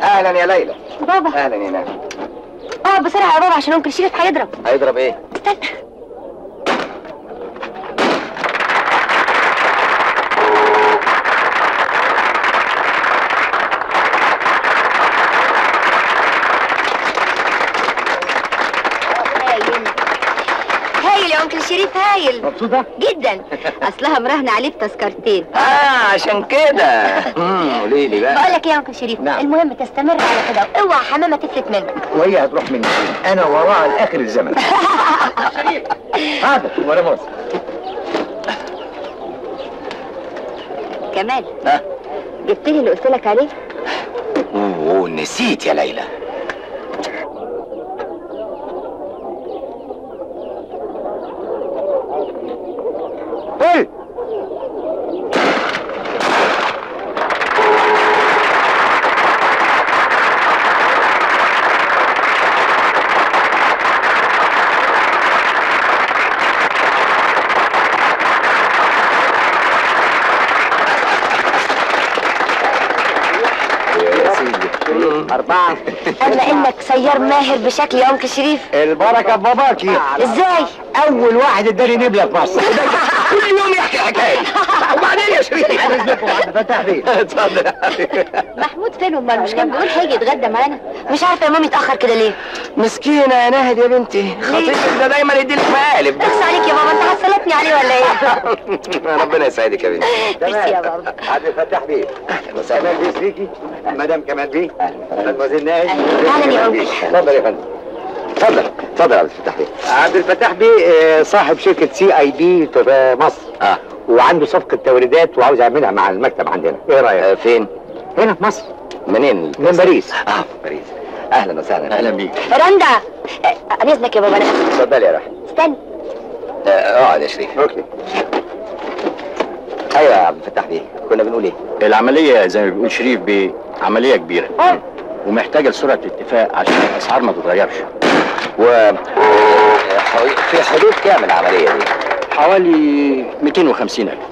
اهلا يا ليلى بابا اهلا يا نهى اه بسرعه يا بابا عشان انكل شريف هيضرب هيضرب ايه استنى هايل هايل يا انكل شريف هايل مبسوطه جدا اصلها مراهنه عليه بتذكرتين اه عشان كده امم قولي لي بقى بقول لك ايه يا انكل شريف نعم. المهم تستمر على كده اوعى حمامه تفلت منك وهي هتروح مني فين انا وراها لاخر الزمن هذا ولا مصر كمال ها جبت لي اللي قلت لك عليه اوه نسيت يا ليلى ايه يا سيدي أربعة اما انك سيار ماهر بشكل يا انكل شريف البركة باباكي ازاي أول واحد اداني نبلة في مصر كل يوم يحكي حكاية وبعدين يا شريف فتح بيه اتفضل يا حبيبي محمود فين امال مش كان بيقول هيجي يتغدى معانا مش عارفه يا مامي اتاخر كده ليه مسكينة يا ناهد يا بنتي خطيبك ده دايما يديلك مقالب اخس عليك يا بابا انت حصلتني عليه ولا ايه ربنا يسعدك يا بنتي ميرسي يا بابا عبد الفتاح بيه اهلا وسهلا كمال بيه شريكي مدام كمال بيه مدموزيل ناهد أهلا يا أنكل. اتفضل يا فندم اتفضل اتفضل يا عبد الفتاح بيه عبد الفتاح بيه آه، صاحب شركة سي اي بي في مصر اه وعنده صفقة توريدات وعاوز يعملها مع المكتب عندنا ايه رأيك؟ فين؟ هنا في مصر منين؟ من باريس اه في باريس اهلا وسهلا اهلا بيك رندا آه، عن اذنك يا بابا انا آسفة. اتفضل يا راح استنى اقعد يا شريف اوكي ايوه يا عبد الفتاح بيه كنا بنقول ايه؟ العملية زي ما بيقول شريف بيه عملية كبيرة اه ومحتاجة لسرعة اتفاق عشان الأسعار ما تتغيرش و في حدود كام العملية دي؟ حوالي 250 ألف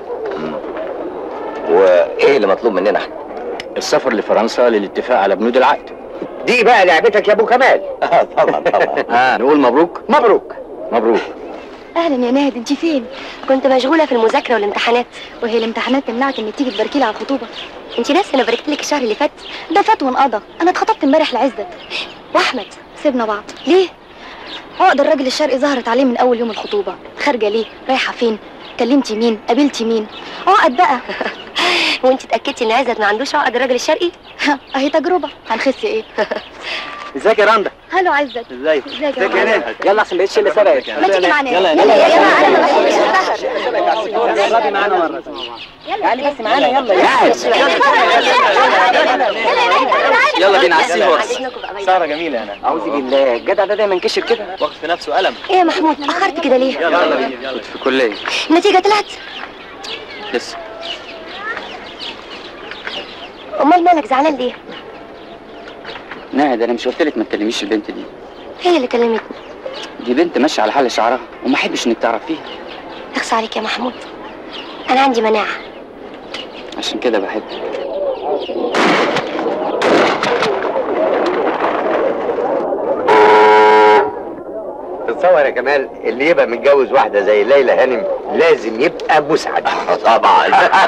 وايه اللي مطلوب مننا احنا؟ السفر لفرنسا للاتفاق على بنود العقد دي بقى لعبتك يا ابو كمال اه طبعا طبعا ها نقول مبروك مبروك مبروك اهلا يا ناهد انت فين كنت مشغوله في المذاكره والامتحانات وهي الامتحانات تمنعك انك تيجي تباركي لي على الخطوبه انت ناسي انا باركت لك الشهر اللي فات ده فات وانقضى انا اتخطبت امبارح لعزت واحمد سيبنا بعض ليه عقد الراجل الشرقي ظهرت عليه من اول يوم الخطوبه خارجه ليه رايحه فين كلمتي مين قابلتي مين عقد بقى وانت اتاكدتي ان عزت ما عندوش عقد الراجل الشرقي اهي تجربه هنخس ايه ازيك يا رندا هلو عزت ازيك ازيك يا ازيك يا بابا؟ نادي يلا عشان بقيتش اللي سبقك ما تيجي معانا يلا يلا يلا يا جماعه انا ما بحبش السهر قربي معانا مره تعالي بس معانا يلا يلا بينا على السي هورس سهرة جميلة انا اعوذ بالله الجدع ده دايما كشر كده واخد في نفسه قلم ايه يا محمود اتاخرت كده ليه يلا بينا كنت في كلية النتيجه طلعت لسه امال مالك زعلان ليه ناهد انا مش قلت لك ما تكلميش البنت دي هي اللي كلمتني دي بنت ماشيه على حل شعرها وما احبش انك تعرفيها اخص عليك يا محمود انا عندي مناعه عشان كده بحبك تتصور يا كمال اللي يبقى متجوز واحدة زي ليلى هانم لازم يبقى مسعد طبعا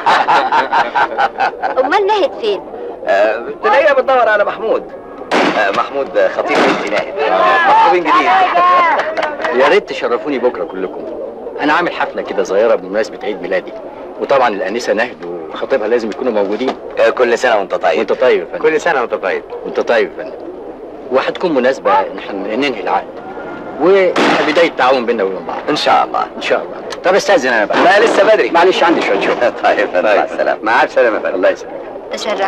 امال نهد فين تلاقيها بتدور على محمود آه، محمود آه، خطيب بنتي ناهد مخطوبين جديد يا ريت تشرفوني بكرة كلكم أنا عامل حفلة كده صغيرة بمناسبة عيد ميلادي وطبعا الأنسة نهد وخطيبها لازم يكونوا موجودين آه، كل سنة وانت طيب وأنت طيب يا فندم كل سنة وانت طيب وأنت طيب يا فندم وهتكون مناسبة إن احنا ننهي العقد وبداية تعاون بيننا وبين بعض ان شاء الله إن شاء الله طب استأذن أنا بقى لا لسه بدري معلش عندي شوية شغل طيب مع السلامة مع السلامة يا فندم. الله يسلمك تشرف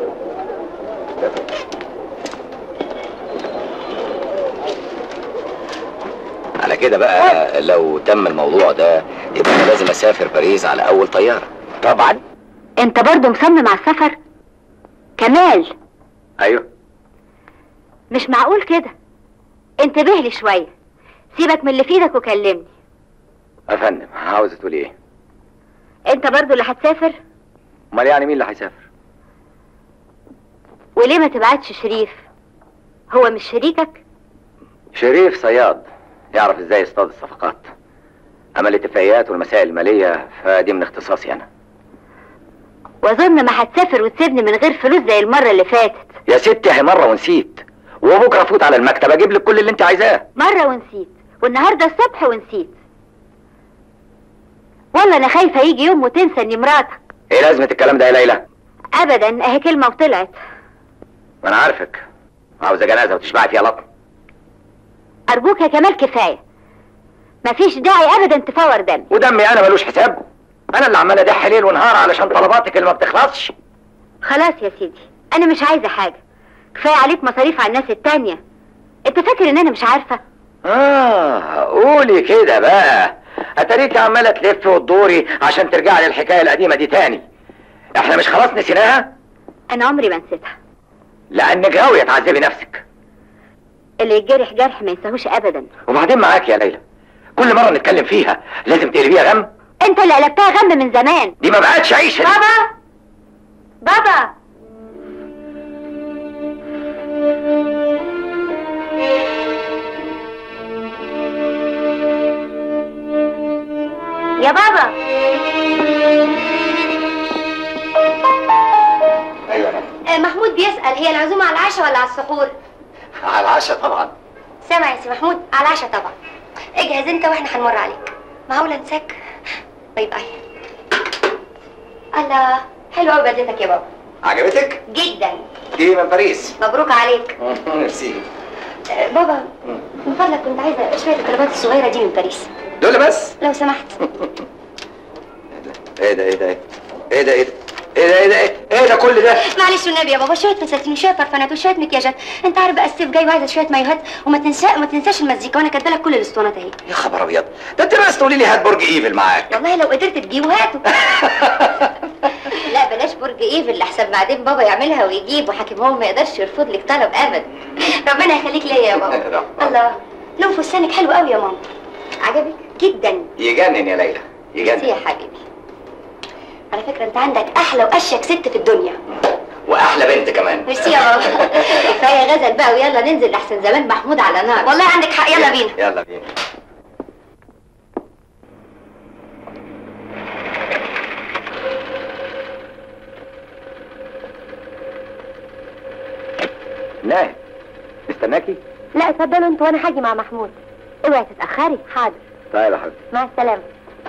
على كده بقى لو تم الموضوع ده يبقى انا لازم اسافر باريس على اول طيارة طبعا انت برضه مصمم على السفر كمال ايوه مش معقول كده انتبه لي شويه سيبك من اللي في ايدك وكلمني يا فندم عاوزة تقول ايه انت برضه اللي هتسافر امال يعني مين اللي هيسافر وليه ما تبعتش شريف هو مش شريكك شريف صياد يعرف ازاي يصطاد الصفقات اما الاتفاقيات والمسائل الماليه فدي من اختصاصي انا واظن ما هتسافر وتسيبني من غير فلوس زي المره اللي فاتت يا ستي هي مره ونسيت وبكره افوت على المكتب اجيب لك كل اللي انت عايزاه مره ونسيت والنهارده الصبح ونسيت والله انا خايفه يجي يوم وتنسى اني مراتك ايه لازمه الكلام ده يا ليلى ابدا اهي كلمه وطلعت ما انا عارفك عاوزه جنازه وتشبعي فيها لطم ارجوك يا كمال كفايه مفيش داعي ابدا تفور دم ودمي انا ملوش حساب انا اللي عمال ادح ليل ونهار علشان طلباتك اللي ما بتخلصش خلاص يا سيدي انا مش عايزه حاجه كفايه عليك مصاريف على الناس التانية انت فاكر ان انا مش عارفه اه قولي كده بقى اتاريك عماله تلف وتدوري عشان ترجعي للحكايه القديمه دي تاني احنا مش خلاص نسيناها انا عمري ما نسيتها لانك غاويه تعذبي نفسك اللي يتجرح جرح ما ينساهوش ابدا وبعدين معاك يا ليلى كل مره نتكلم فيها لازم تقلبيها غم انت اللي قلبتها غم من زمان دي ما بقتش عيشه دي. بابا بابا يا بابا ايوه أنا. محمود بيسأل هي العزومة على العشاء ولا على السحور؟ على العشاء طبعا سامع يا سي محمود على العشاء طبعا اجهز انت واحنا هنمر عليك معقولة انساك؟ باي باي الله حلوة قوي بدلتك يا بابا عجبتك جدا دي من باريس مبروك عليك ميرسي آه، بابا من فضلك كنت عايزة شوية الكرافات الصغيرة دي من باريس دول بس لو سمحت ايه ده ايه ده ايه ده ايه ده ايه ده ايه ده ايه ده ايه ده كل ده معلش والنبي يا بابا شويه فساتين وشويه برفانات وشويه مكياجات انت عارف بقى الصيف جاي وعايزه شويه مايوهات وما تنسى ما تنساش المزيكا وانا كاتبه لك كل الاسطوانات اهي يا خبر ابيض ده انت بس تقولي لي هات برج ايفل معاك والله لو قدرت تجيبه هاته لا بلاش برج ايفل لحسن بعدين بابا يعملها ويجيب وحاكم هو ما يقدرش يرفض لك طلب ابدا ربنا يخليك ليا يا بابا الله لون فستانك حلو قوي يا ماما عجبك جدا يجنن يا ليلى ميرسي يا يجنن حبيبي على فكره انت عندك احلى واشيك ست في الدنيا واحلى بنت كمان ميرسي يا بابا كفايه غزل بقى ويلا ننزل لحسن زمان محمود على نار والله عندك حق يلا بينا يلا بينا ناهد استناكي لا اتفضلوا انتوا وانا هاجي مع محمود اوعي تتاخري حاضر طيب يا حبيبتي مع السلامه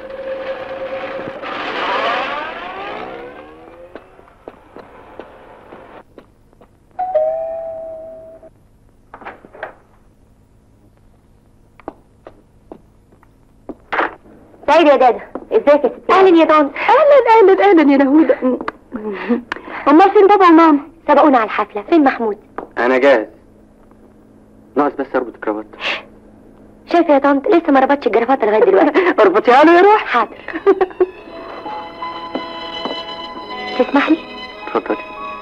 سعيد يا دادا ازيك يا ستي اهلا يا طنط اهلا اهلا اهلا يا نهوده امال فين بابا وماما سبقونا على الحفله فين محمود انا جاهز ناقص بس اربط الكرافات شايفه يا طنط لسه ما ربطش الجرافات لغايه دلوقتي اربطيها له يا روح حاضر تسمح لي اتفضلي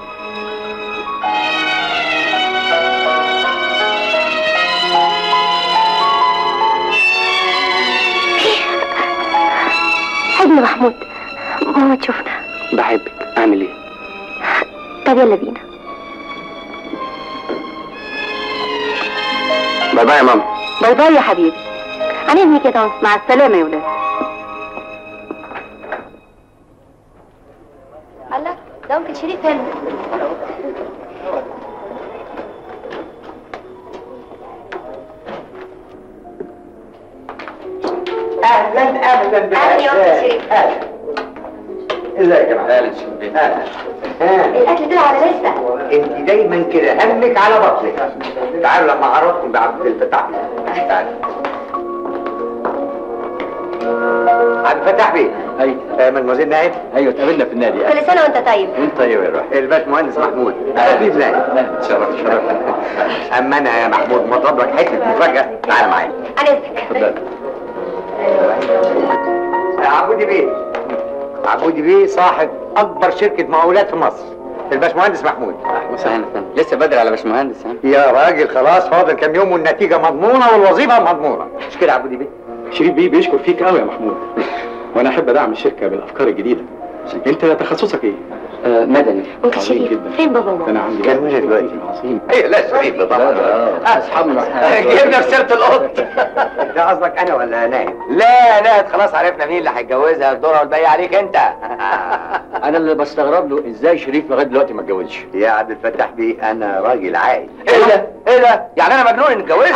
حضن محمود ماما تشوفنا بحبك اعمل ايه طب يلا بينا باي باي يا ماما باي باي يا حبيبي هننهي كده مع السلامه يا ولاد الله ده ممكن شريف هنا اهلا اهلا أهلا يا أخت شريف. اهلا ازيك يا معلم اهلا ها الاكل طلع على لسه انت دايما كده همك على بطنك تعالوا لما اعرفكم بعبد الفتاح تعالوا عبد الفتاح بيه ايوه آه، مدموزيل ناهد ايوه اتقابلنا في النادي كل سنه وانت طيب وانت طيب يا روح الباش مهندس محمود حبيب ناهد اهلا شرف شرف اما انا يا محمود مطلب لك حته مفاجاه تعال معايا على اذنك اتفضل آه، عبودي بيه عبودي بيه صاحب اكبر شركه مقاولات في مصر الباشمهندس محمود وسهلا لسه بدري على باشمهندس ها يا راجل خلاص فاضل كام يوم والنتيجه مضمونه والوظيفه مضمونه مش كده يا عبودي بيه شريف بيه بيشكر فيك قوي يا محمود وانا احب ادعم الشركه بالافكار الجديده انت تخصصك ايه آه مدني انكل شريف فين بابا وماما؟ انا عندي كملي دلوقتي عظيم ايه لا شريف طبعا اصحابنا جبنا في سيره القط ده قصدك انا ولا ناهد؟ لا ناهد خلاص عرفنا مين اللي هيتجوزها الدورة والباقي عليك انت انا اللي بستغرب له ازاي شريف لغايه دلوقتي ما اتجوزش يا عبد الفتاح بيه انا راجل عاقل ايه ده؟ ايه ده؟ يعني انا مجنون اني اتجوزت؟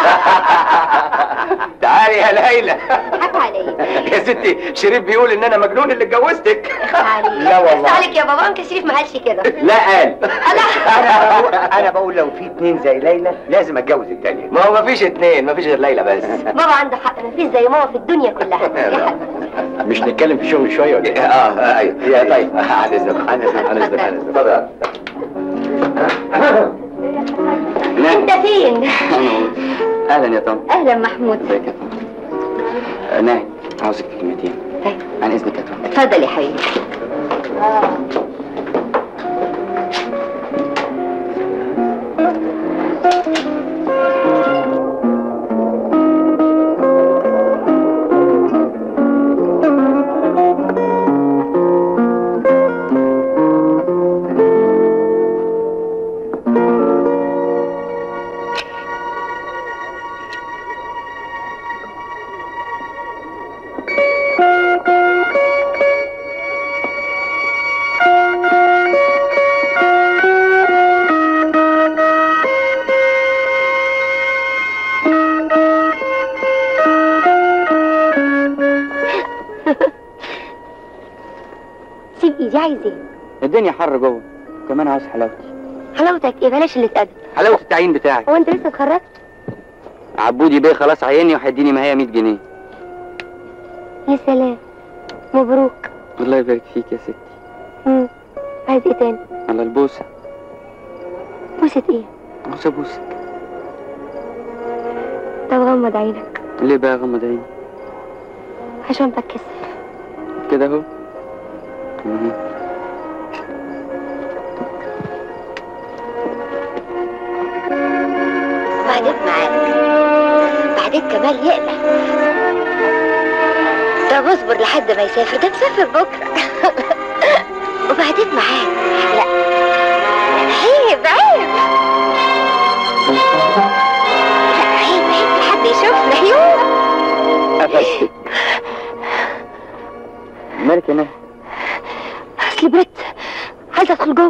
تعالي يا ليلى حق عليا يا ستي شريف بيقول ان انا مجنون اللي اتجوزتك عليا لا والله. بس عليك يا بابا انكل شريف ما قالش كده لا قال انا بقول انا بقول لو في اتنين زي ليلى لازم اتجوز التانية ما هو مفيش اتنين مفيش غير ليلى بس بابا عنده حق مفيش زي ماما في الدنيا كلها يا حق مش نتكلم في شغل شويه ولا اه ايه؟ آه، ايوه يا طيب عن اذنك عن اذنك عن اذنك عن اذنك اتفضل انت فين؟ اهلا يا طنط اهلا محمود ازيك يا طنط آه ناهد عاوزك في كلمتين طيب. عن اذنك يا طنط اتفضل يا حبيبي سيب ايدي عايز ايه؟ الدنيا حر جوه كمان عاوز حلاوتي حلاوتك ايه بلاش اللي اتقدم حلاوه التعيين بتاعي هو انت لسه اتخرجت؟ عبودي بيه خلاص عيني وهيديني معايا 100 جنيه يا سلام مبروك الله يبارك فيك يا ستي مم. عايز ايه تاني؟ على البوسه بوسة ايه؟ عاوز ابوسك طب غمض عينك ليه بقى غمض عيني عشان بتكسف كده اهو مم. بعدين معاك بعدين كمال يقلق طب اصبر لحد ما يسافر ده مسافر بكره وبعدين معاك لا لا عيب عيب لا عيب عيب لحد يشوفنا يوم قفشتك مالك يا نهى اصل بريت عايزه ادخل جوه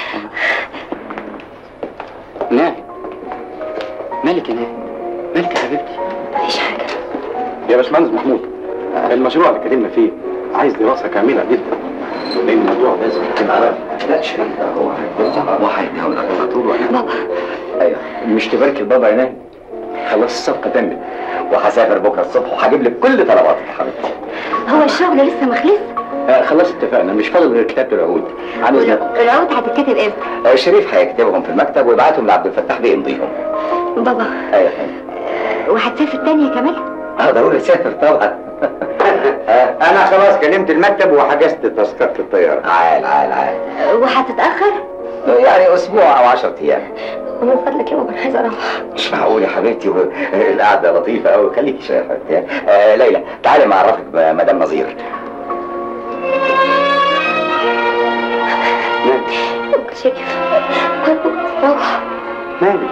نهى مالك يا نهى مالك يا حبيبتي مفيش حاجه يا باشمهندس محمود المشروع اللي اتكلمنا فيه عايز دراسه كامله جدا لان الموضوع لازم تبقى لا شريف هو هو هيتجوز على طول ولا بابا ايوه مش تبارك البابا يا ناهد خلاص الصفقه تمت وهسافر بكره الصبح وهجيب لك كل طلباتك يا حبيبتي هو الشغل لسه ما خلص آه خلاص اتفقنا مش فاضل غير كتابه العقود عن اذنك العقود هتتكتب امتى آه، شريف هيكتبهم في المكتب ويبعتهم لعبد الفتاح بيمضيهم بابا ايوه يا فندم. وهتسافر تاني يا كمال اه ضروري اسافر طبعا آه، انا خلاص كلمت المكتب وحجزت تذكره الطياره عال عال عال وهتتاخر يعني اسبوع او 10 ايام ومن فضلك يا بابا انا عايزه اروح مش معقول يا حبيبتي و- القعده لطيفه قوي خليكي شويه يا حبيبتي آه ليلى تعالي ما اعرفك بمدام نظير أنكل شريف روح مالي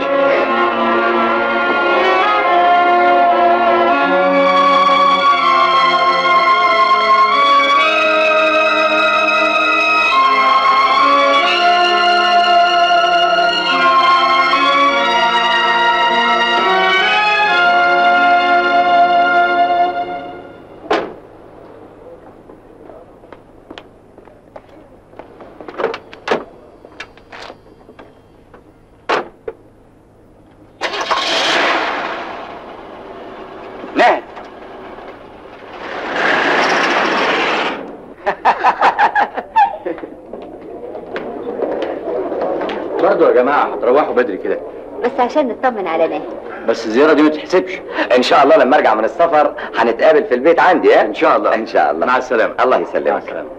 نهد برضه يا جماعه هتروحوا بدري كده بس عشان نطمن على ناهي بس الزياره دي ما تتحسبش ان شاء الله لما ارجع من السفر هنتقابل في البيت عندي ها ان شاء الله ان شاء الله مع السلامه الله مع يسلمك السلامه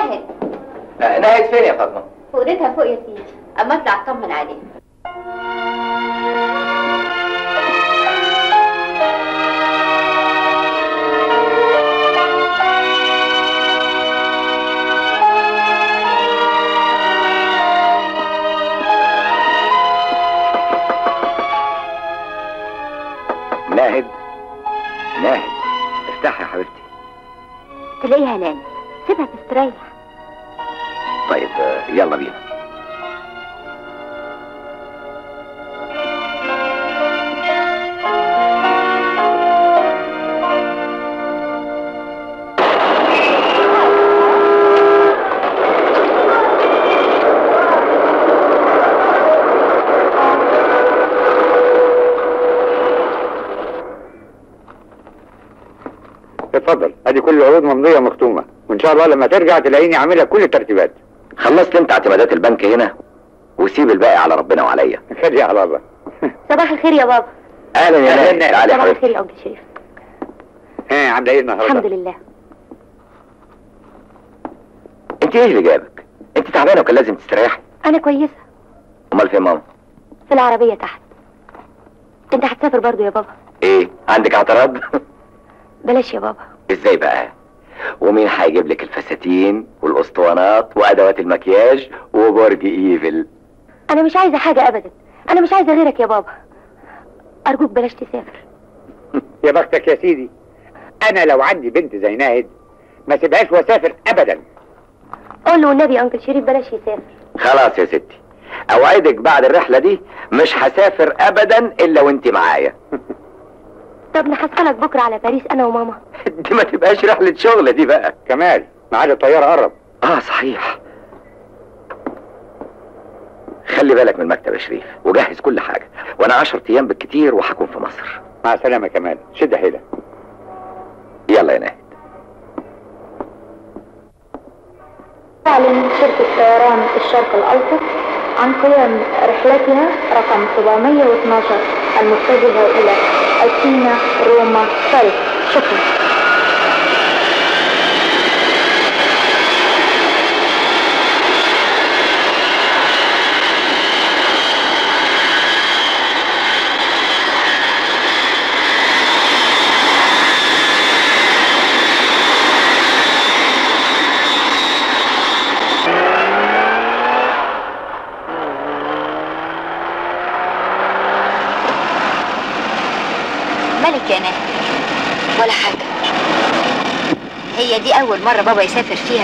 ناهد ناهد فين يا فاطمه فوقتها فوق يا سيدي اما اطلع اطمن عليها ناهد ناهد افتحي يا حبيبتي تلاقيها نامت سيبها تستريح طيب آه، يلا بينا اتفضل ادي كل العروض ممضيه ومختومه وان شاء الله لما ترجع تلاقيني عاملها كل الترتيبات خلصت انت اعتمادات البنك هنا وسيب الباقي على ربنا وعليا خليها على الله صباح الخير يا بابا اهلا يا أهلاً. ناهد تعالى يا صباح حبيبتي الخير يا انكل شريف ها عامله ايه النهارده الحمد لله انت ايه اللي جابك انت تعبانه وكان لازم تستريحي انا كويسه امال فين ماما في العربيه تحت انت هتسافر برضو يا بابا ايه عندك اعتراض بلاش يا بابا ازاي بقى ومين هيجيب لك الفساتين والاسطوانات وادوات المكياج وبرج ايفل انا مش عايزه حاجه ابدا انا مش عايزه غيرك يا بابا ارجوك بلاش تسافر يا بختك يا سيدي انا لو عندي بنت زي ناهد ما سيبهاش واسافر ابدا قول له والنبي يا انكل شريف بلاش يسافر خلاص يا ستي اوعدك بعد الرحله دي مش هسافر ابدا الا وانت معايا طب نحصلك بكره على باريس انا وماما دي ما تبقاش رحله شغل دي بقى كمال ميعاد الطياره قرب اه صحيح خلي بالك من المكتب يا شريف وجهز كل حاجه وانا عشر ايام بالكتير وهكون في مصر مع السلامه يا كمال شد حيلك يلا يا ناهد تعلن شركة طيران الشرق الأوسط عن قيام رحلتها رقم 712 المتجهة إلى أثينا روما باريس شكرا مالك يا ناهد ولا حاجة هي دي أول مرة بابا يسافر فيها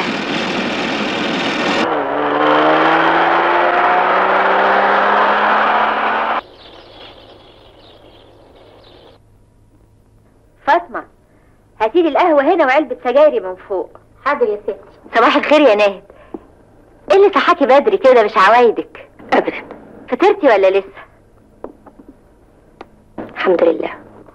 فاطمة هاتي لي القهوة هنا وعلبة سجايري من فوق حاضر يا ستي صباح الخير يا ناهد ايه اللي صحاكي بدري كده مش عوايدك أبدا فطرتي ولا لسه الحمد لله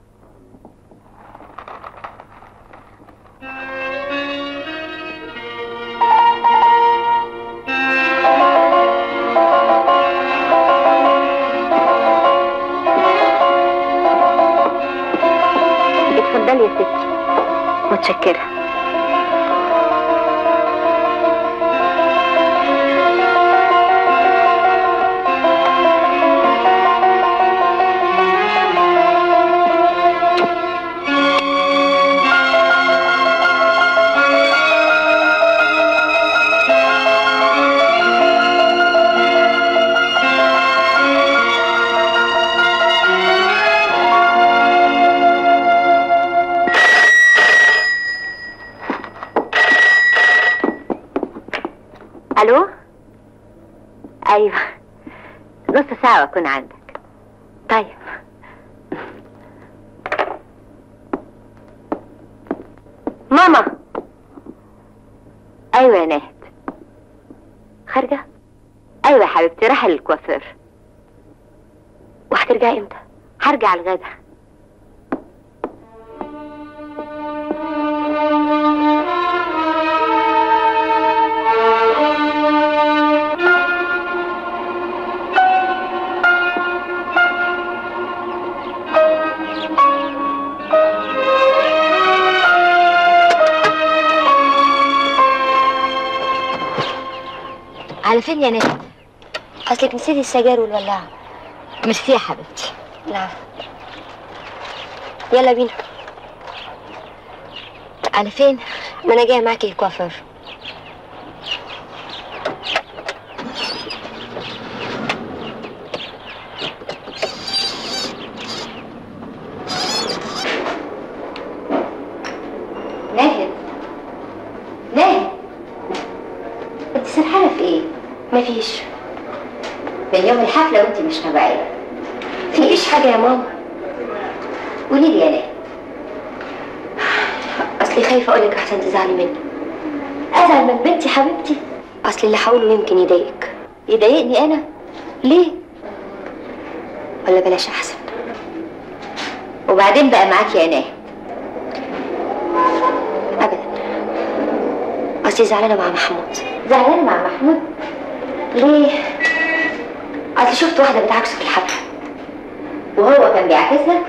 اتفضلي يا ستي متشكرة الو ايوه نص ساعة واكون عندك طيب ماما ايوه يا ناهد خارجة ايوه يا حبيبتي رايحة للكوافير وهترجعي امتى؟ هرجع الغدا على فين يا ناس اصلك نسيتي السجاير والولاعة ميرسي يا حبيبتي نعم يلا بينا على فين ما انا جايه معاكي الكوافير ناهد ناهد انت سرحانه في ايه مفيش من يوم الحفله وانت مش طبيعيه مفيش حاجه يا ماما قولي لي يا ناهد اصلي خايفه اقولك احسن تزعلي مني ازعل من بنتي حبيبتي اصل اللي هقوله يمكن يضايقك يضايقني انا ليه ولا بلاش احسن وبعدين بقى معاكي يا ناهد ابدا اصلي زعلانه مع محمود زعلانه مع محمود ليه اصلي شفت واحده بتعكسه في الحفله وهو كان بيعكسها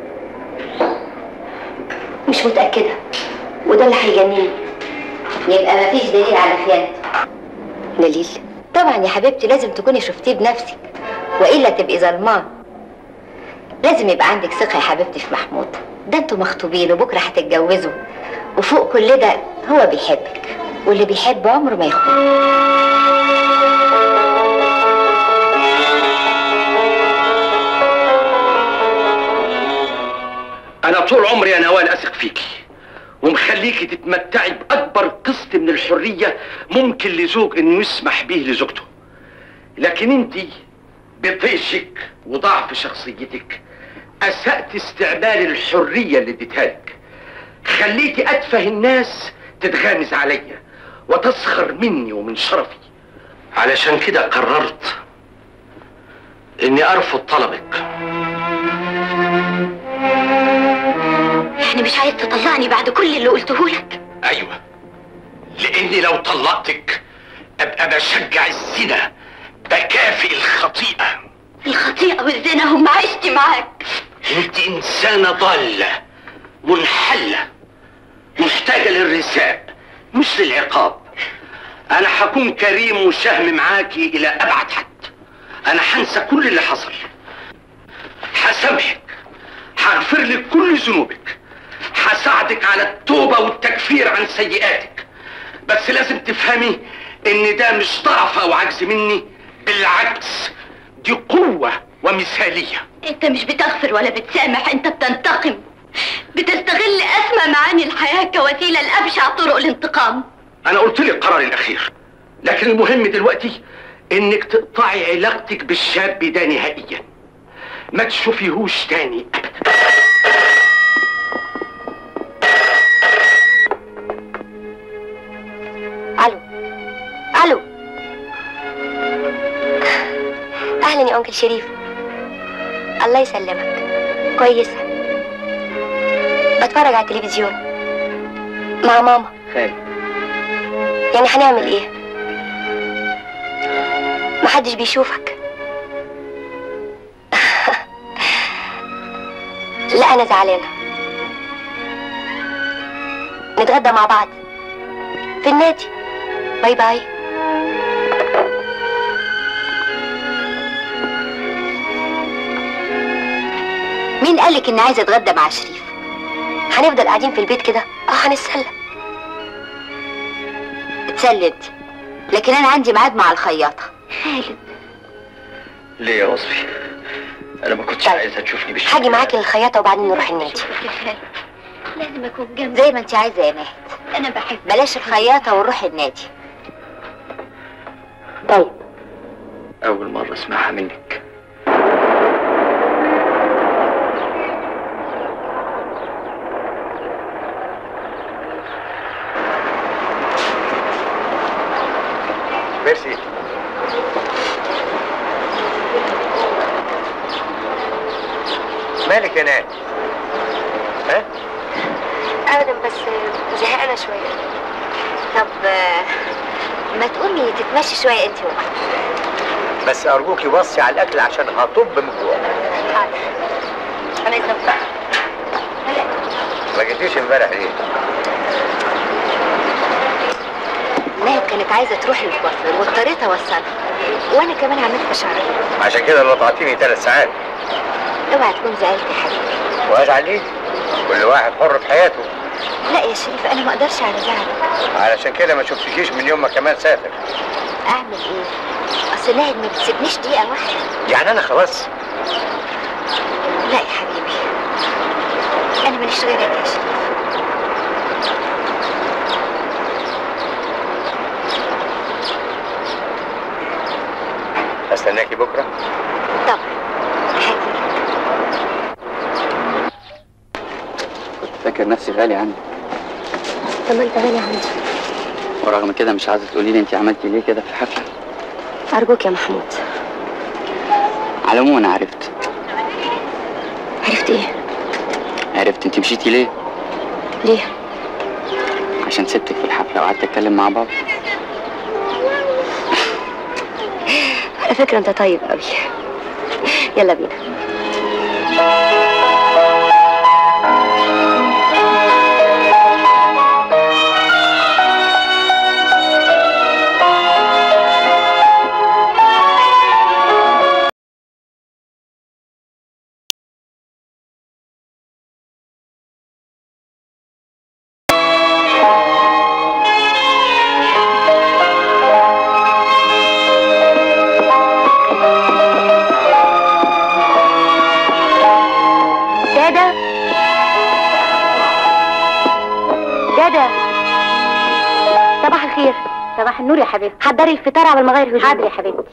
مش متاكده وده اللي هيجنني يبقى مفيش دليل على خيانته دليل طبعا يا حبيبتي لازم تكوني شفتيه بنفسك والا تبقي ظلمان لازم يبقى عندك ثقه يا حبيبتي في محمود ده انتوا مخطوبين وبكره هتتجوزوا وفوق كل ده هو بيحبك واللي بيحب عمره ما يخون انا طول عمري يا نوال اثق فيكي ومخليكي تتمتعي باكبر قسط من الحريه ممكن لزوج انه يسمح به لزوجته لكن انت بطيشك وضعف شخصيتك اسأت استعمال الحريه اللي اديتها لك خليتي اتفه الناس تتغامز عليا وتسخر مني ومن شرفي علشان كده قررت اني ارفض طلبك يعني مش عايز تطلعني بعد كل اللي قلته لك ايوه لاني لو طلقتك ابقى بشجع الزنا بكافئ الخطيئه الخطيئه والزنا هم عشتي معاك انت انسانه ضاله منحله محتاجه للرثاء مش للعقاب انا هكون كريم وشهم معاكي الى ابعد حد انا هنسى كل اللي حصل هسامحك هغفر لك كل ذنوبك هساعدك على التوبة والتكفير عن سيئاتك بس لازم تفهمي ان ده مش ضعف او عجز مني بالعكس دي قوة ومثالية انت مش بتغفر ولا بتسامح انت بتنتقم بتستغل اسمى معاني الحياه كوسيله لابشع طرق الانتقام انا قلت لك قراري الاخير لكن المهم دلوقتي انك تقطعي علاقتك بالشاب ده نهائيا ما تشوفيهوش تاني ابدا الو الو اهلا يا انكل شريف الله يسلمك كويسه بتفرج على التلفزيون مع ماما خير يعني هنعمل ايه محدش بيشوفك لا انا زعلانه نتغدى مع بعض في النادي باي باي مين قالك اني عايزه اتغدى مع شريف هنفضل قاعدين في البيت كده اه هنتسلى اتسلي انت لكن انا عندي ميعاد مع الخياطه خالد ليه يا وصفي انا ما كنتش طيب. عايزها تشوفني بالشكل هاجي معاكي للخياطه وبعدين نروح النادي لازم اكون جنبي زي ما انت عايزه يا ماهد انا بحب بلاش الخياطه ونروح النادي طيب اول مره اسمعها منك ميرسي مالك يا ناس ها ابدا بس زهقانه شويه طب آه، ما تقومي تتمشي شويه انت وبعض بس ارجوكي بصي على الاكل عشان هطب من جوع حاضر انا اذنك ما جيتيش امبارح ليه ناهد كانت عايزه تروح للكوافير واضطريت اوصلها وانا كمان عملت شعري عشان كده اللي قطعتيني ثلاث ساعات اوعى تكون زعلت يا حبيبي وازعل ليه؟ كل واحد حر في حياته لا يا شريف انا ما اقدرش على زعلك علشان كده ما شفتكيش من يوم ما كمان سافر اعمل ايه اصل ناهد ما بتسيبنيش دقيقه واحده يعني انا خلاص لا يا حبيبي انا ماليش غيرك يا شريف استناكي بكره طبعا هاجي كنت فاكر نفسي غالي عندي طب ما انت غالي عندي ورغم كده مش عايزه تقولي لي انت عملتي ليه كده في الحفله ارجوك يا محمود على العموم انا عرفت عرفت ايه عرفت انت مشيتي ليه ليه عشان سبتك في الحفله وقعدت اتكلم مع بابا على فكره انت طيب قوي يلا بينا دادا دادا صباح الخير صباح النور يا حبيبتي حضري الفطار قبل ما اغير هدومي حاضر يا حبيبتي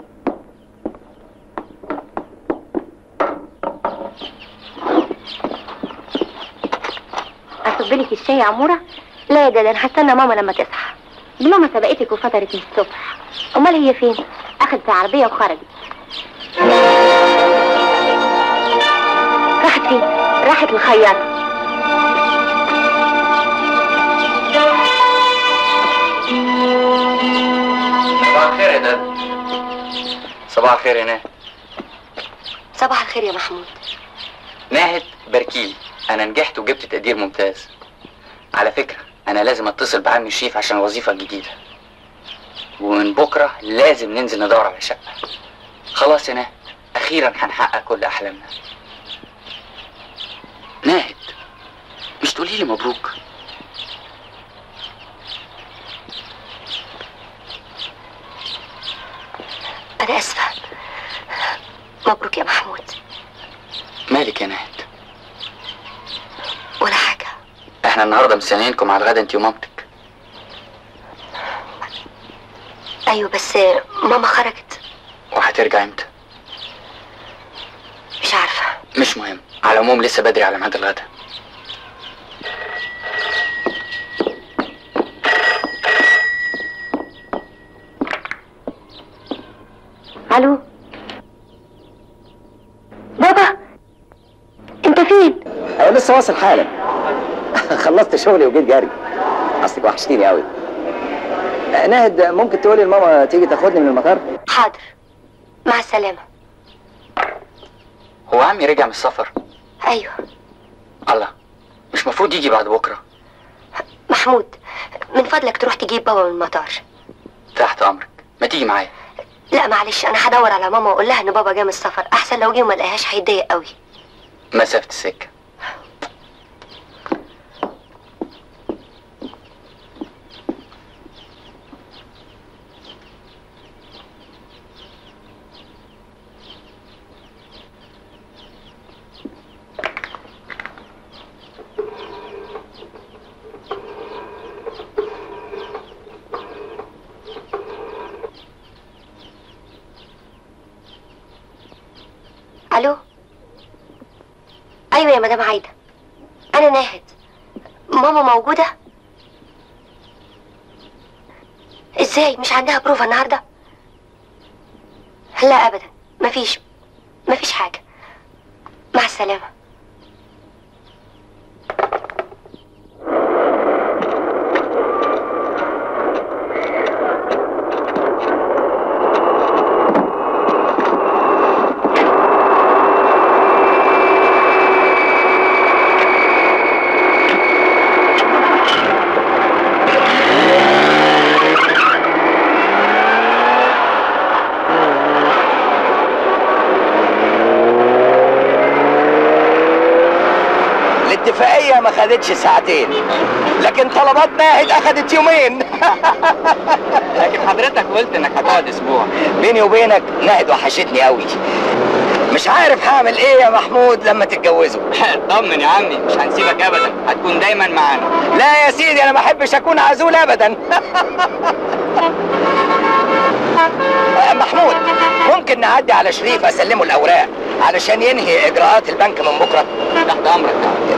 اصب لك الشاي يا عموره لا يا دادا انا هستنى ماما لما تصحى دي ماما سبقتك وفطرت من الصبح امال هي فين اخدت العربيه وخرجت راحت فين راحت الخياطه صباح الخير يا داد صباح الخير يا ناهد صباح الخير يا محمود ناهد باركيلي انا نجحت وجبت تقدير ممتاز على فكره انا لازم اتصل بعمي الشيف عشان الوظيفه الجديده ومن بكره لازم ننزل ندور على شقه خلاص يا ناهد اخيرا هنحقق كل احلامنا ناهد مش تقولي لي مبروك انا اسفه مبروك يا محمود مالك يا ناهد ولا حاجه احنا النهارده مستنيينكم على الغدا انت ومامتك ايوه بس ماما خرجت وهترجع امتى مش عارفه مش مهم على العموم لسه بدري على ميعاد الغدا الو بابا انت فين انا لسه واصل حالا خلصت شغلي وجيت جري اصلك وحشتيني قوي ناهد ممكن تقولي لماما تيجي تاخدني من المطار حاضر مع السلامه هو عمي رجع من السفر ايوه الله مش مفروض يجي بعد بكره محمود من فضلك تروح تجيب بابا من المطار تحت امرك ما تيجي معايا لا معلش انا هدور على ماما واقول لها ان بابا جه من السفر احسن لو جه وما لقاهاش هيتضايق قوي مسافه السكه الو ايوه يا مدام عايده انا ناهد ماما موجوده ازاي مش عندها بروفا النهارده لا ابدا مفيش مفيش حاجه مع السلامه العملية ما خدتش ساعتين لكن طلبات ناهد أخدت يومين لكن حضرتك قلت انك هتقعد اسبوع بيني وبينك ناهد وحشتني قوي مش عارف هعمل ايه يا محمود لما تتجوزوا طمن يا عمي مش هنسيبك ابدا هتكون دايما معانا لا يا سيدي انا ما احبش اكون عزول ابدا آه، محمود ممكن نعدي على شريف اسلمه الاوراق علشان ينهي اجراءات البنك من بكره تحت امرك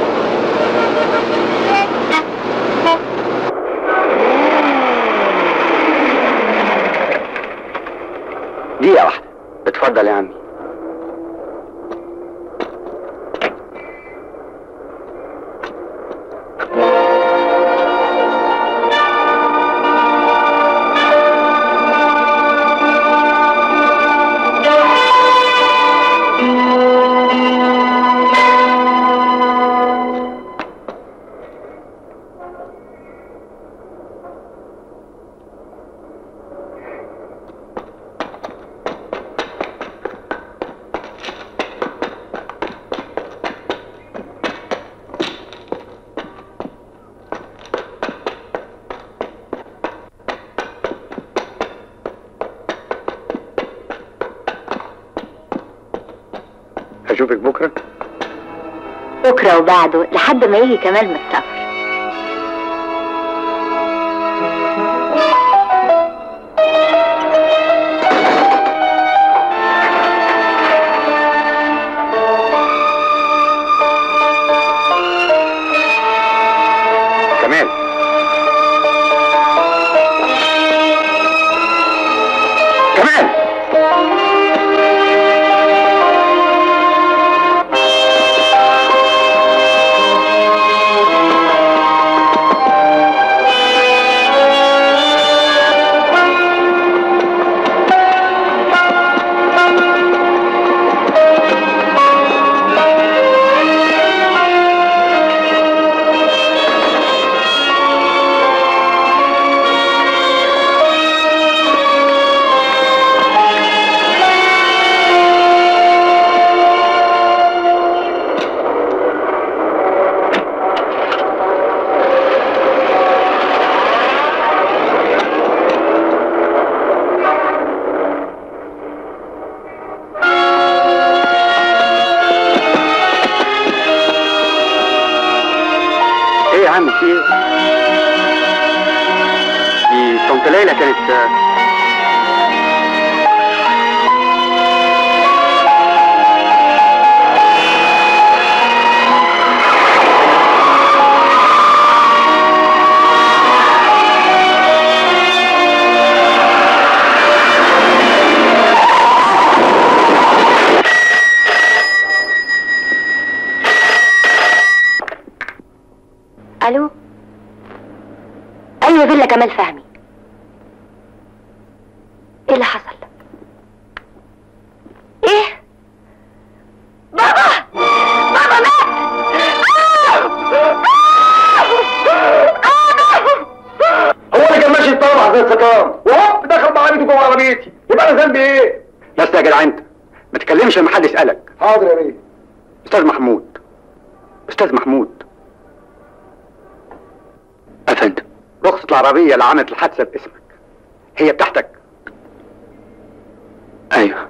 دقيقة واحدة اتفضل يا عمي اشوفك بكره بكرة وبعده لحد ما يجي كمال من السفر كمال كمال ايه يا عم في ايه؟ دي طنط ليلى كانت الو ايوه فيلا كمال فهمي ايه اللي حصل ايه بابا بابا مات هو انا كان ماشي طالع زي السكران وهوب دخل بعربيته جوه عربيتي يبقى انا ذنبي ايه؟ بس يا جدع انت ما تتكلمش لما حد يسالك حاضر يا بيه استاذ محمود استاذ محمود افندم رخصة العربية اللي عملت الحادثة باسمك هي بتاعتك ايوه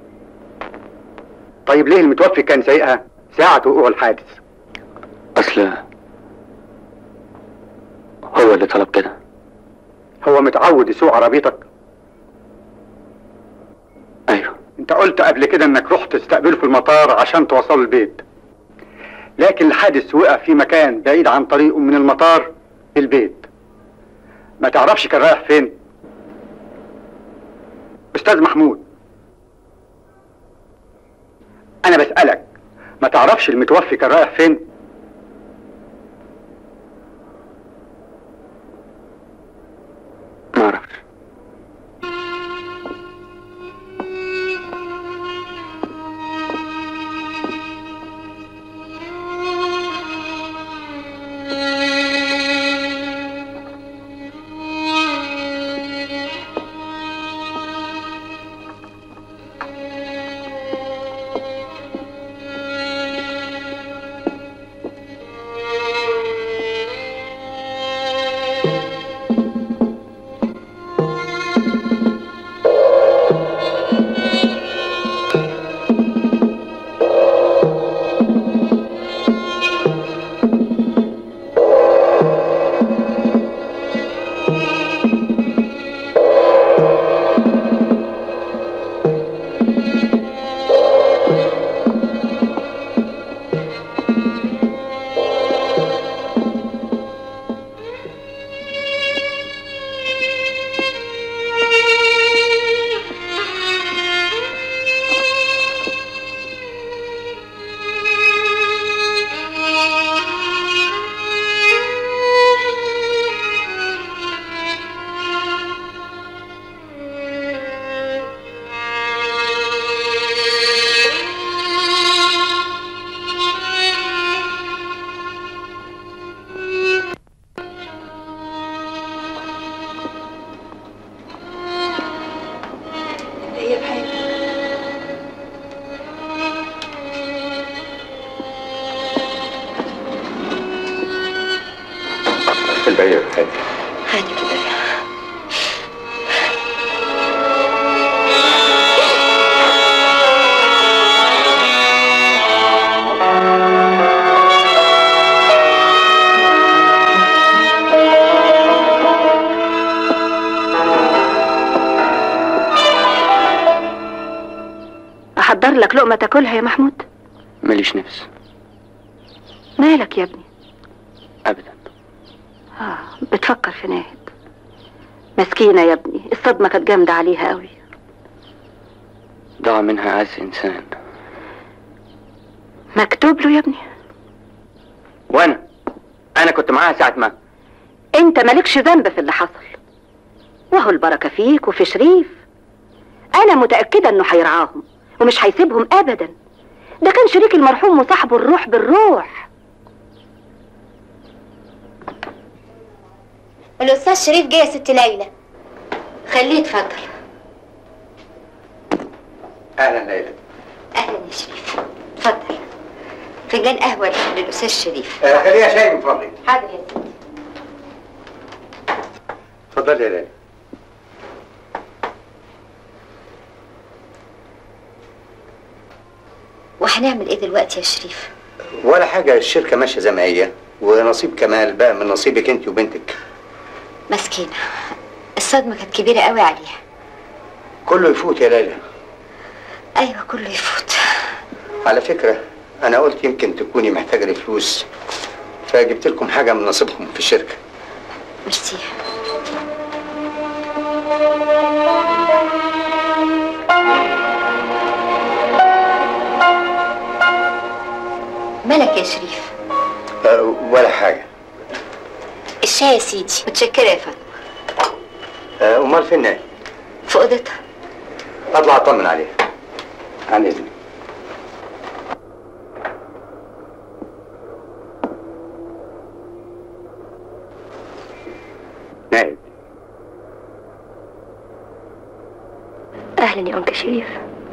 طيب ليه المتوفي كان سايقها ساعة وقوع الحادث اصل هو اللي طلب كده هو متعود يسوق عربيتك ايوه انت قلت قبل كده انك رحت تستقبله في المطار عشان توصله البيت لكن الحادث وقع في مكان بعيد عن طريقه من المطار للبيت ما تعرفش كان رايح فين استاذ محمود انا بسألك ما تعرفش المتوفي كان رايح فين ما اعرفش هاتي كده احضر لك لقمه تاكلها يا محمود ماليش نفس مالك يا ابني ابدا اه بتفكر في ناهد مسكينه يا ابني الصدمه كانت جامده عليها قوي ضاع منها اعز انسان مكتوب له يا ابني وانا انا كنت معاها ساعه ما انت مالكش ذنب في اللي حصل وهو البركه فيك وفي شريف انا متاكده انه هيرعاهم ومش هيسيبهم ابدا ده كان شريك المرحوم وصاحبه الروح بالروح الاستاذ شريف جه يا ست ليلى خليه يتفضل اهلا ليلى اهلا يا شريف اتفضل فنجان قهوه للاستاذ شريف آه خليها شاي من فضلك حاضر يا ستي اتفضلي يا ليلى وهنعمل ايه دلوقتي يا شريف ولا حاجه الشركه ماشيه زي ما هي ونصيب كمال بقى من نصيبك انت وبنتك مسكينه الصدمه كانت كبيره قوي عليها كله يفوت يا ليلى ايوه كله يفوت على فكره انا قلت يمكن تكوني محتاجه لفلوس فجبت لكم حاجه من نصيبكم في الشركه ميرسي مالك يا شريف أه ولا حاجه الشاي يا سيدي متشكره يا فندم أه امال فين نايم في اوضتها اطلع اطمن عليها عن اذنك نايم اهلا يا انكل شريف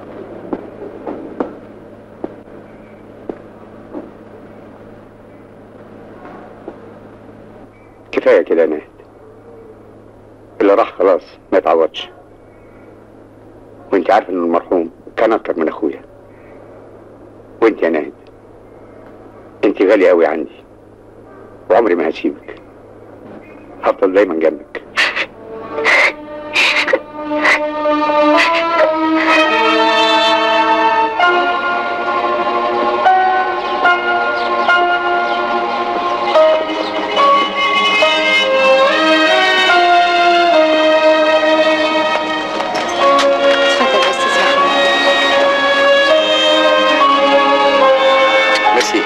كفايه كده يا ناهد اللي راح خلاص ما يتعوضش وانت عارف ان المرحوم كان اكتر من اخويا وانت يا ناهد انت غالية قوي عندي وعمري ما هسيبك هفضل دايما جنبك اتفضل يا استاذ محمود ميرسي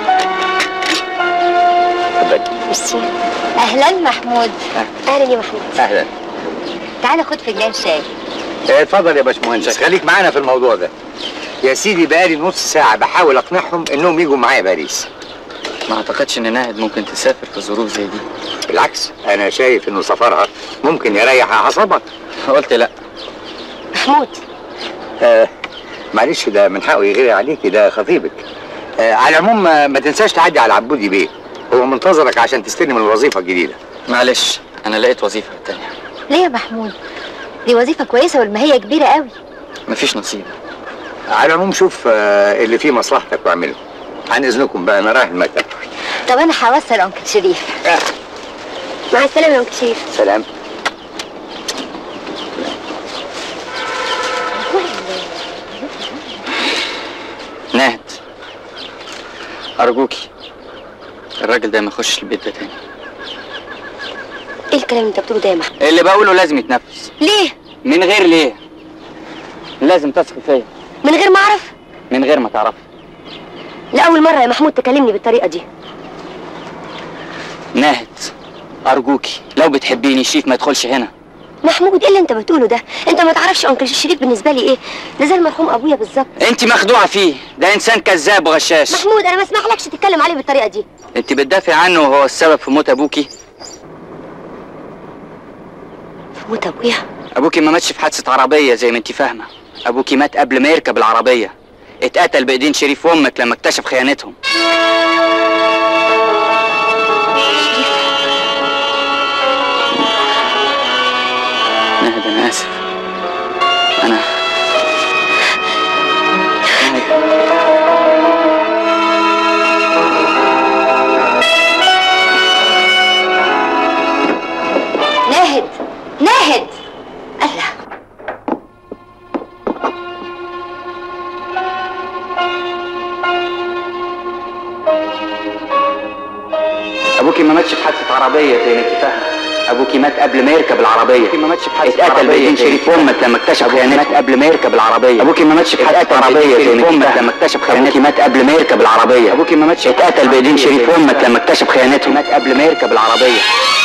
اتفضلي ميرسي اهلا محمود اهلا يا محمود اهلا تعالى خد فنجان شاي آه، اتفضل يا باشمهندس خليك معانا في الموضوع ده يا سيدي بقالي نص ساعة بحاول أقنعهم إنهم يجوا معايا باريس ما اعتقدش ان ناهد ممكن تسافر في ظروف زي دي بالعكس أنا شايف إنه سفرها ممكن يريح أعصابها قلت لا محمود آه معلش ده من حقه يغير عليكي ده خطيبك آه على العموم آه، ما تنساش تعدي على عبودي بيه هو منتظرك عشان تستلم الوظيفة الجديدة معلش انا لقيت وظيفه تانية ليه يا محمود دي وظيفة كويسة والمهية كبيرة قوي مفيش نصيب على العموم شوف آه اللي فيه مصلحتك واعمله عن إذنكم بقى أنا رايح المكتب طب انا هوصل انكل شريف مع السلامة يا انكل شريف سلام ناهد ارجوكي الراجل ده ما يخشش البيت ده تاني ايه الكلام اللي انت بتقوله ده يا محمود اللي بقوله لازم يتنفذ ليه من غير ليه لازم تثقي فيا من غير ما اعرف من غير ما تعرفي لاول مرة يا محمود تكلمني بالطريقة دي ناهد ارجوكي لو بتحبيني شريف ما يدخلش هنا محمود ايه اللي انت بتقوله ده انت ما تعرفش انكل شريف بالنسبة لي ايه ده زي المرحوم ابويا بالظبط انت مخدوعه فيه ده انسان كذاب وغشاش محمود انا ما اسمحلكش تتكلم عليه بالطريقة دي انت بتدافع عنه وهو السبب في موت ابوكي في موت ابويا ابوكي ما ماتش في حادثه عربيه زي ما انت فاهمه ابوكي مات قبل ما يركب العربيه اتقتل بايدين شريف وامك لما اكتشف خيانتهم ناهد انا اسف انا ناهد ناهد الله ابوكي ما ماتش في حادثه عربيه زي ما انت فاهم ابوكي مات قبل ما يركب العربيه ابوكي ما ماتش في حادثه اتقتل بايدين شريف امك لما اكتشف خيانته مات قبل ما يركب العربيه ابوكي ما ماتش في حادثه عربيه زي ما انت فاهم لما اكتشف خيانته ابوكي مات قبل ما يركب العربيه ابوكي ما ماتش اتقتل بايدين شريف امك لما اكتشف خيانته مات قبل ما يركب العربيه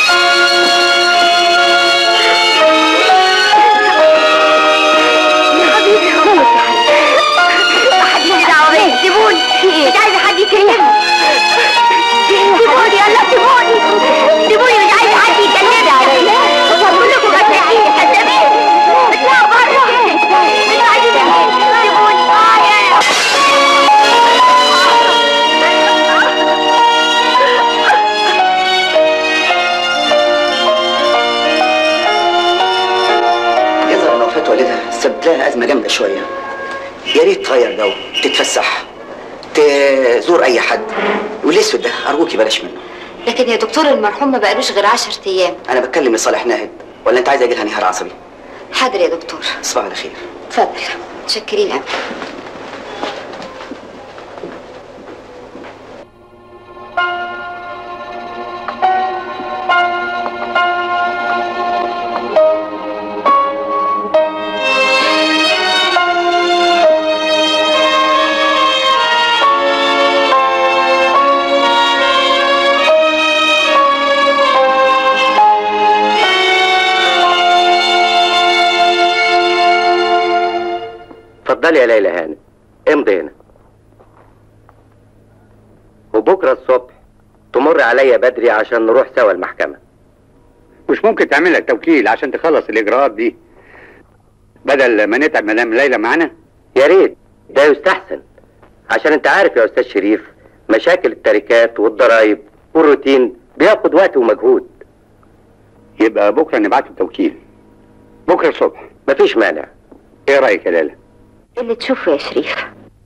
حدش دعوه بيا سيبوني مش عايزه حد يكلمني سيبوني يلا سيبوني سيبوني مش عايزه حد يكلمني بقول لكم بتاعي حسابين اطلعوا بره مش عايزين سيبوني اه يا يظهر ان وفاة والدها سبب لها ازمه جامده شويه يا ريت تغير جو تتفسح تزور اي حد والاسود ده ارجوكي بلاش منه لكن يا دكتور المرحوم ما بقالوش غير عشر ايام انا بتكلم لصالح ناهد ولا انت عايزه اجي لها انهيار عصبي حاضر يا دكتور صباح الخير اتفضل متشكرين قوي اتفضلي يا ليلى هانم امضي هنا وبكره الصبح تمر عليا بدري عشان نروح سوا المحكمة مش ممكن تعمل لك توكيل عشان تخلص الاجراءات دي بدل ما نتعب مدام ليلى معانا يا ريت ده يستحسن عشان انت عارف يا استاذ شريف مشاكل التركات والضرايب والروتين بياخد وقت ومجهود يبقى بكره نبعت له توكيل بكره الصبح مفيش مانع ايه رايك يا ليلى اللي تشوفه يا شريف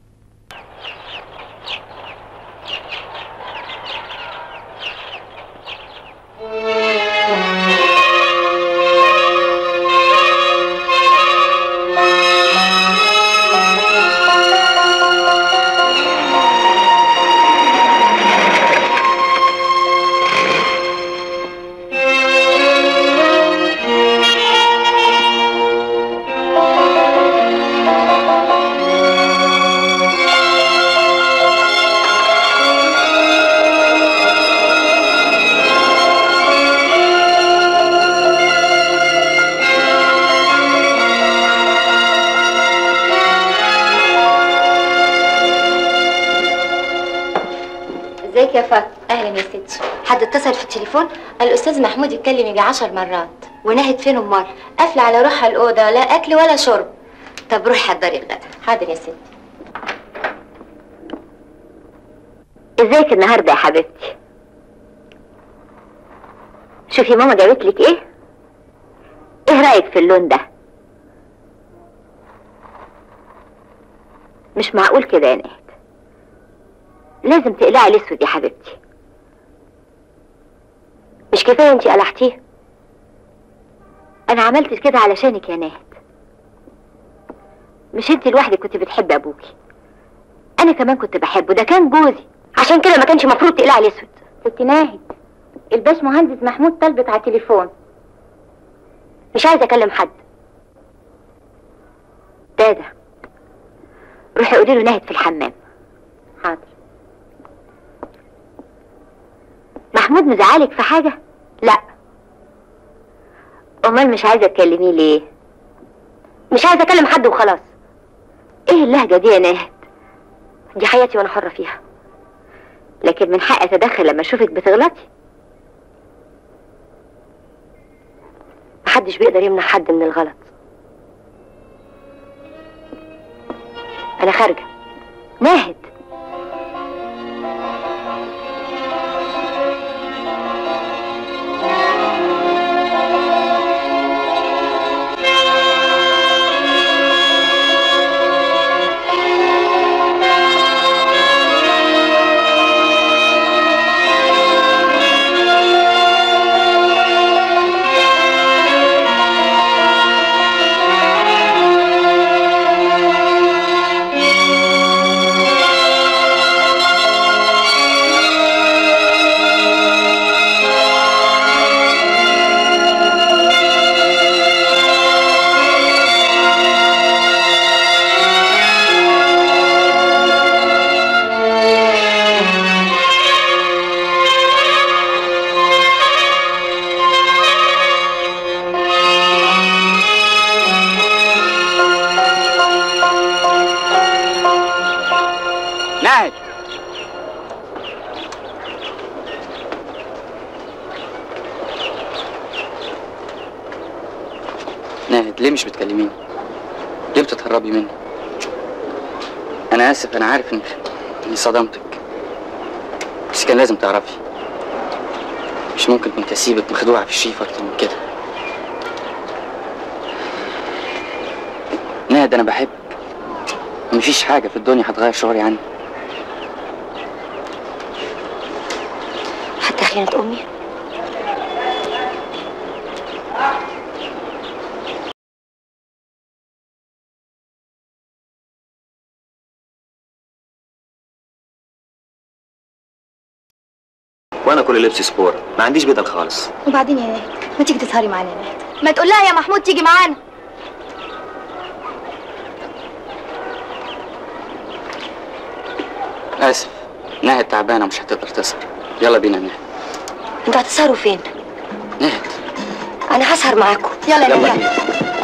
ازيك يا فاطمه اهلا يا ستي حد اتصل في التليفون الاستاذ محمود يتكلم يجي عشر مرات ونهد فين امال قافله على روحها الاوضه لا اكل ولا شرب طب روحي حضري الغدا حاضر يا ستي ازيك النهارده يا حبيبتي شوفي ماما جابت لك ايه ايه رايك في اللون ده مش معقول كده يا نهد لازم تقلعي الاسود يا حبيبتي مش كفايه انتي قلعتيه انا عملت كده علشانك يا نهد مش انتي لوحدك كنت بتحبي ابوكي انا كمان كنت بحبه ده كان جوزي عشان كده ما كانش مفروض تقلعي الاسود ست ناهد الباش مهندس محمود طلبت على التليفون مش عايزه اكلم حد دادا روحي قولي له ناهد في الحمام حاضر محمود مزعلك في حاجة؟ لا أمال مش عايزة تكلميه ليه؟ مش عايزة أكلم حد وخلاص إيه اللهجة دي يا ناهد؟ دي حياتي وأنا حرة فيها لكن من حقي أتدخل لما أشوفك بتغلطي محدش بيقدر يمنع حد من الغلط أنا خارجة ناهد ليه مش بتكلميني ليه بتتهربي مني انا اسف انا عارف ان اني صدمتك بس كان لازم تعرفي مش ممكن كنت اسيبك مخدوعه في الشيف اكتر من كده نهد انا بحبك مفيش حاجه في الدنيا هتغير شعوري عنك حتى خيانة أمي وانا كل لبسي سبور ما عنديش بدل خالص وبعدين يا نهد ما تيجي تسهري معانا يا نهد ما تقول لها يا محمود تيجي معانا اسف نهد تعبانه مش هتقدر تسهر يلا بينا نهد انتوا هتسهروا فين؟ نهد أنا هسهر معاكم يلا يا يلا نهد بينا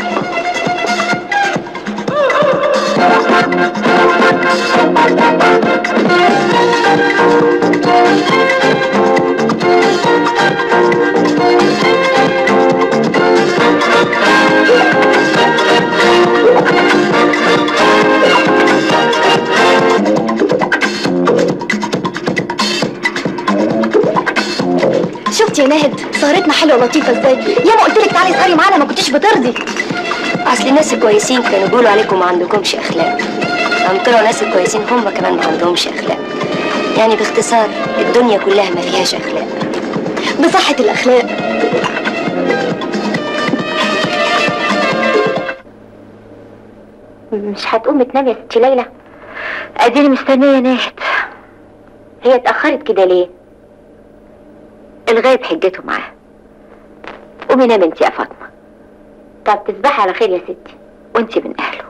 شفت يا نهد سهرتنا حلوه ولطيفه ازاي ياما قلت لك تعالي اسهري معانا ما كنتيش بترضي أصل الناس الكويسين كانوا بيقولوا عليكم ما عندكمش أخلاق قام طلعوا الناس الكويسين هم كمان ما عندهمش أخلاق يعني باختصار الدنيا كلها ما فيهاش أخلاق بصحه الاخلاق مش هتقومي تنامي يا ست ليلى اديني مستنيه ناهد هي اتاخرت كده ليه الغايب حجته معاها قومي نامي انت يا فاطمه طب تصبحي على خير يا ستي وانت من اهله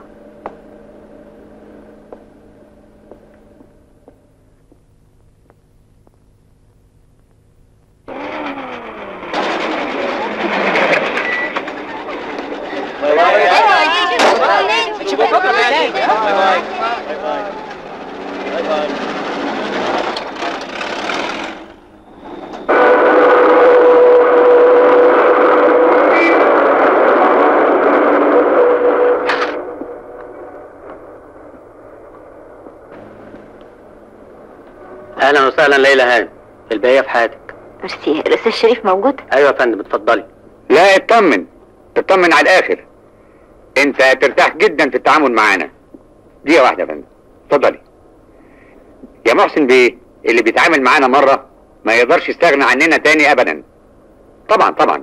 اهلا وسهلا ليلى هانم الباقيه في حياتك ميرسي الاستاذ شريف موجود ايوه يا فندم اتفضلي لا اطمن اطمن على الاخر انت هترتاح جدا في التعامل معانا دقيقه واحده يا فندم اتفضلي يا محسن بيه اللي بيتعامل معانا مره ما يقدرش يستغنى عننا تاني ابدا طبعا طبعا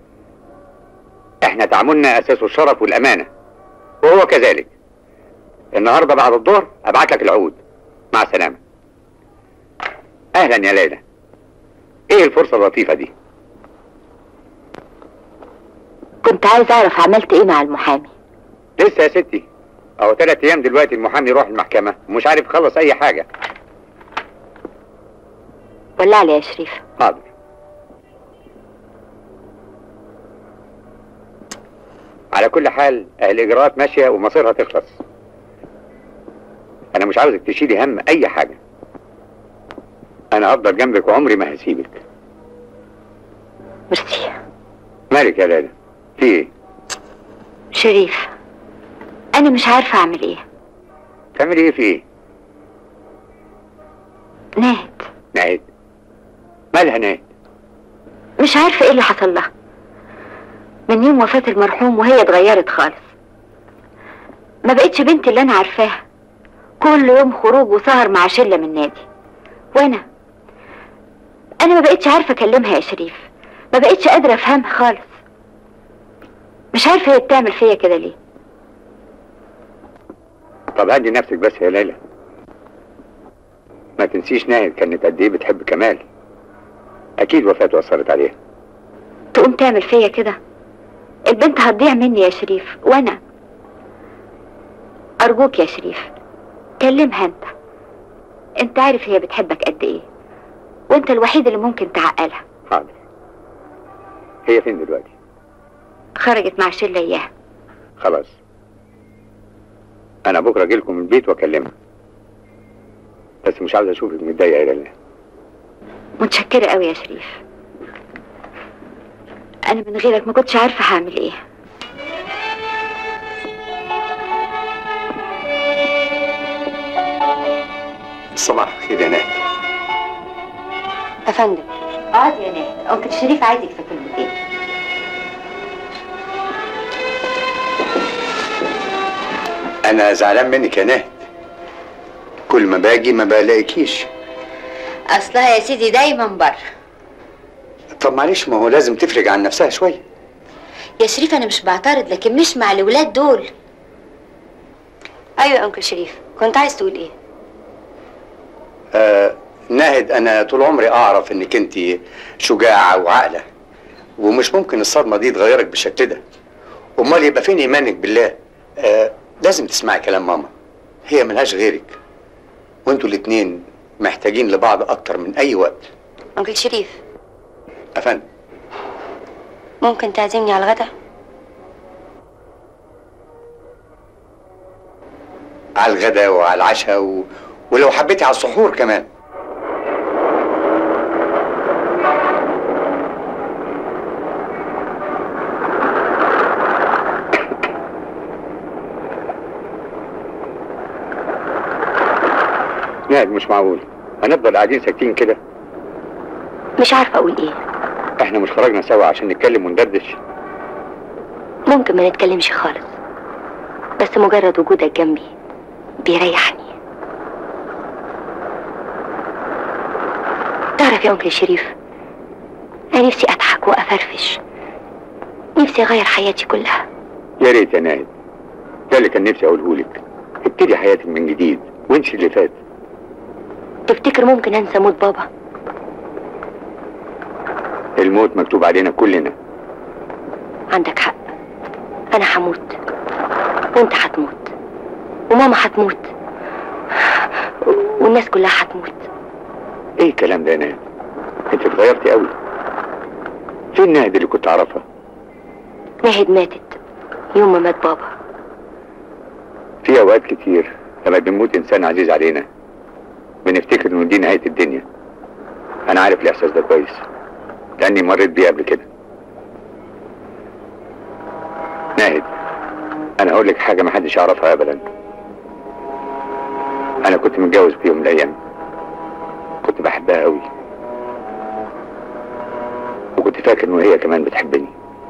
احنا تعاملنا اساسه الشرف والامانه وهو كذلك النهارده بعد الظهر ابعت لك العقود مع السلامه اهلا يا ليلى ايه الفرصه اللطيفه دي كنت عايز اعرف عملت ايه مع المحامي لسه يا ستي اهو ثلاث ايام دلوقتي المحامي يروح المحكمه ومش عارف يخلص اي حاجه ولع لي يا شريف حاضر على كل حال الاجراءات ماشيه ومصيرها تخلص انا مش عاوزك تشيلي هم اي حاجه انا هفضل جنبك وعمري ما هسيبك ميرسي مالك يا ليلى في ايه شريف انا مش عارفه اعمل ايه تعملي ايه في ايه ناهد ناهد مالها ناهد مش عارفه ايه اللي حصل لها من يوم وفاه المرحوم وهي اتغيرت خالص ما بقتش بنتي اللي انا عارفاها كل يوم خروج وسهر مع شله من النادي وانا انا ما بقتش عارفه اكلمها يا شريف ما بقتش قادره افهمها خالص مش عارفه هي بتعمل فيا كده ليه طب هدي نفسك بس يا ليلى ما تنسيش ناهد كانت قد ايه بتحب كمال اكيد وفاته اثرت عليها تقوم تعمل فيا كده البنت هتضيع مني يا شريف وانا ارجوك يا شريف كلمها انت انت عارف هي بتحبك قد ايه وانت الوحيد اللي ممكن تعقلها حاضر هي فين دلوقتي خرجت مع شله اياها خلاص انا بكره اجي لكم البيت واكلمها بس مش عاوز اشوفك متضايقه يا ليلى متشكره قوي يا شريف انا من غيرك ما كنتش عارفه هعمل ايه صباح الخير يا ناهد افندم اقعد يا ناهد انكل شريف عايزك في كلمتين انا زعلان منك يا ناهد كل ما باجي ما بلاقيكيش اصلها يا سيدي دايما بره طب معلش ما هو لازم تفرج عن نفسها شويه يا شريف انا مش بعترض لكن مش مع الولاد دول ايوه يا انكل شريف كنت عايز تقول ايه آه ناهد انا طول عمري اعرف انك انت شجاعه وعاقله ومش ممكن الصدمه دي تغيرك بالشكل ده امال يبقى فين ايمانك بالله آه لازم تسمعي كلام ماما هي ملهاش غيرك وانتوا الاتنين محتاجين لبعض اكتر من اي وقت انكل شريف افندم ممكن تعزمني على الغدا على الغدا وعلى العشاء و... ولو حبيتي على السحور كمان ناهد مش معقول هنفضل قاعدين ساكتين كده مش عارفه اقول ايه احنا مش خرجنا سوا عشان نتكلم وندردش ممكن ما نتكلمش خالص بس مجرد وجودك جنبي بيريحني تعرف يا أنكل شريف أنا نفسي أضحك وأفرفش نفسي أغير حياتي كلها يا ريت يا ناهد ده اللي كان نفسي اقوله لك ابتدي حياتك من جديد وانسي اللي فات تفتكر ممكن أنسى موت بابا الموت مكتوب علينا كلنا عندك حق أنا هموت وأنت هتموت وماما هتموت والناس كلها هتموت ايه الكلام ده يا ناهد انت اتغيرتي قوي فين ناهد اللي كنت اعرفها ناهد ماتت يوم ما مات بابا في اوقات كتير لما بنموت انسان عزيز علينا بنفتكر انه دي نهايه الدنيا انا عارف الاحساس ده كويس لاني مريت بيه قبل كده ناهد انا هقول لك حاجه ما حدش يعرفها ابدا انا كنت متجوز في يوم من الايام كنت بحبها قوي وكنت فاكر انه هي كمان بتحبني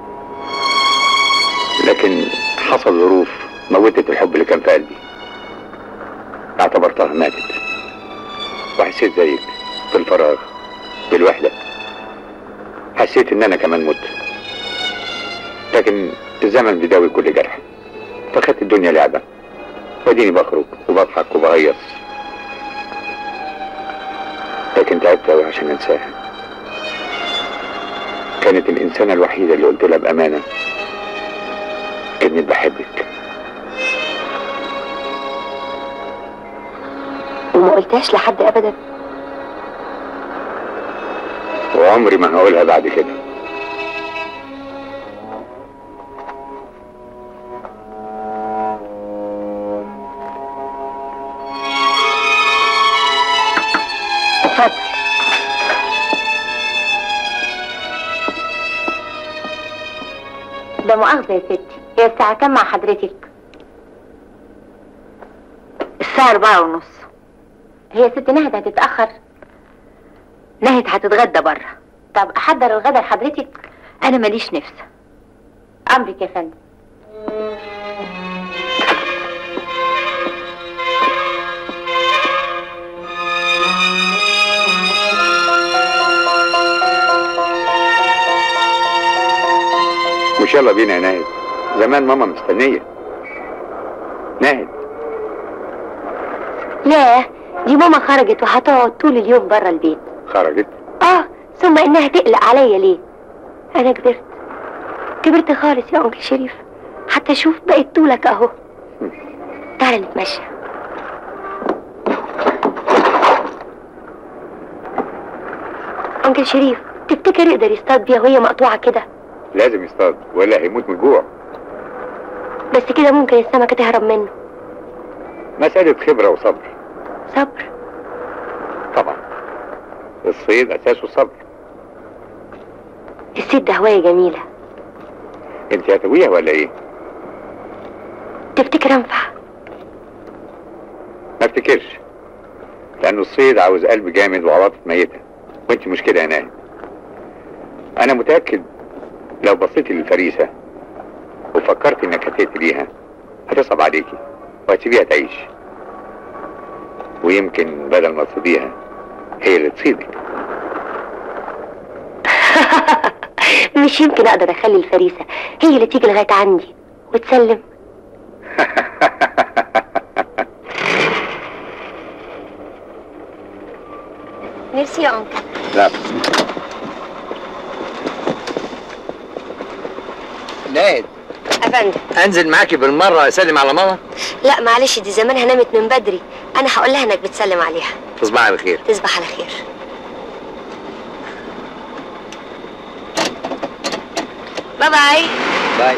لكن حصل ظروف موتت الحب اللي كان في قلبي اعتبرتها ماتت وحسيت زيك بالفراغ بالوحدة حسيت ان انا كمان مت لكن الزمن بيداوي كل جرح فخدت الدنيا لعبة واديني بخرج وبضحك وبهيص لكن تعبت قوي عشان انساها كانت الانسانة الوحيدة اللي قلت لها بامانة اني بحبك وما قلتهاش لحد أبدا وعمري ما هقولها بعد كده اتفضل ده مؤاخذة يا ستي هي الساعة كام مع حضرتك؟ الساعة أربعة ونص هي ست نهد هتتأخر نهد هتتغدى بره طب أحضر الغدا لحضرتك أنا ماليش نفس أمرك يا فندم مش يلا بينا يا ناهد زمان ماما مستنية ناهد لا دي ماما خرجت وهتقعد طول اليوم بره البيت خرجت اه ثم انها تقلق عليا ليه انا كبرت كبرت خالص يا انكل شريف حتى شوف بقيت طولك اهو تعال نتمشى انكل شريف تفتكر يقدر يصطاد بيها وهي مقطوعه كده لازم يصطاد ولا هيموت من الجوع بس كده ممكن السمكه تهرب منه مسألة خبرة وصبر صبر طبعا الصيد أساسه الصبر الصيد ده هوايه جميله انت هتويها ولا ايه؟ تفتكر انفع ما افتكرش لأنه الصيد عاوز قلب جامد وعواطف ميتة وانت مش كده يا ناهد أنا متأكد لو بصيتي للفريسة وفكرت إنك هتقتليها هتصعب عليكي وهتسيبيها تعيش ويمكن بدل ما تصيديها هي اللي تصيدك مش يمكن اقدر اخلي الفريسة هي اللي تيجي لغاية عندي وتسلم ميرسي يا انكل لا ناهد افندم انزل معاكي بالمره اسلم على ماما لا معلش دي زمانها نامت من بدري انا هقول لها انك بتسلم عليها تصبحي على خير تصبح على خير باي باي باي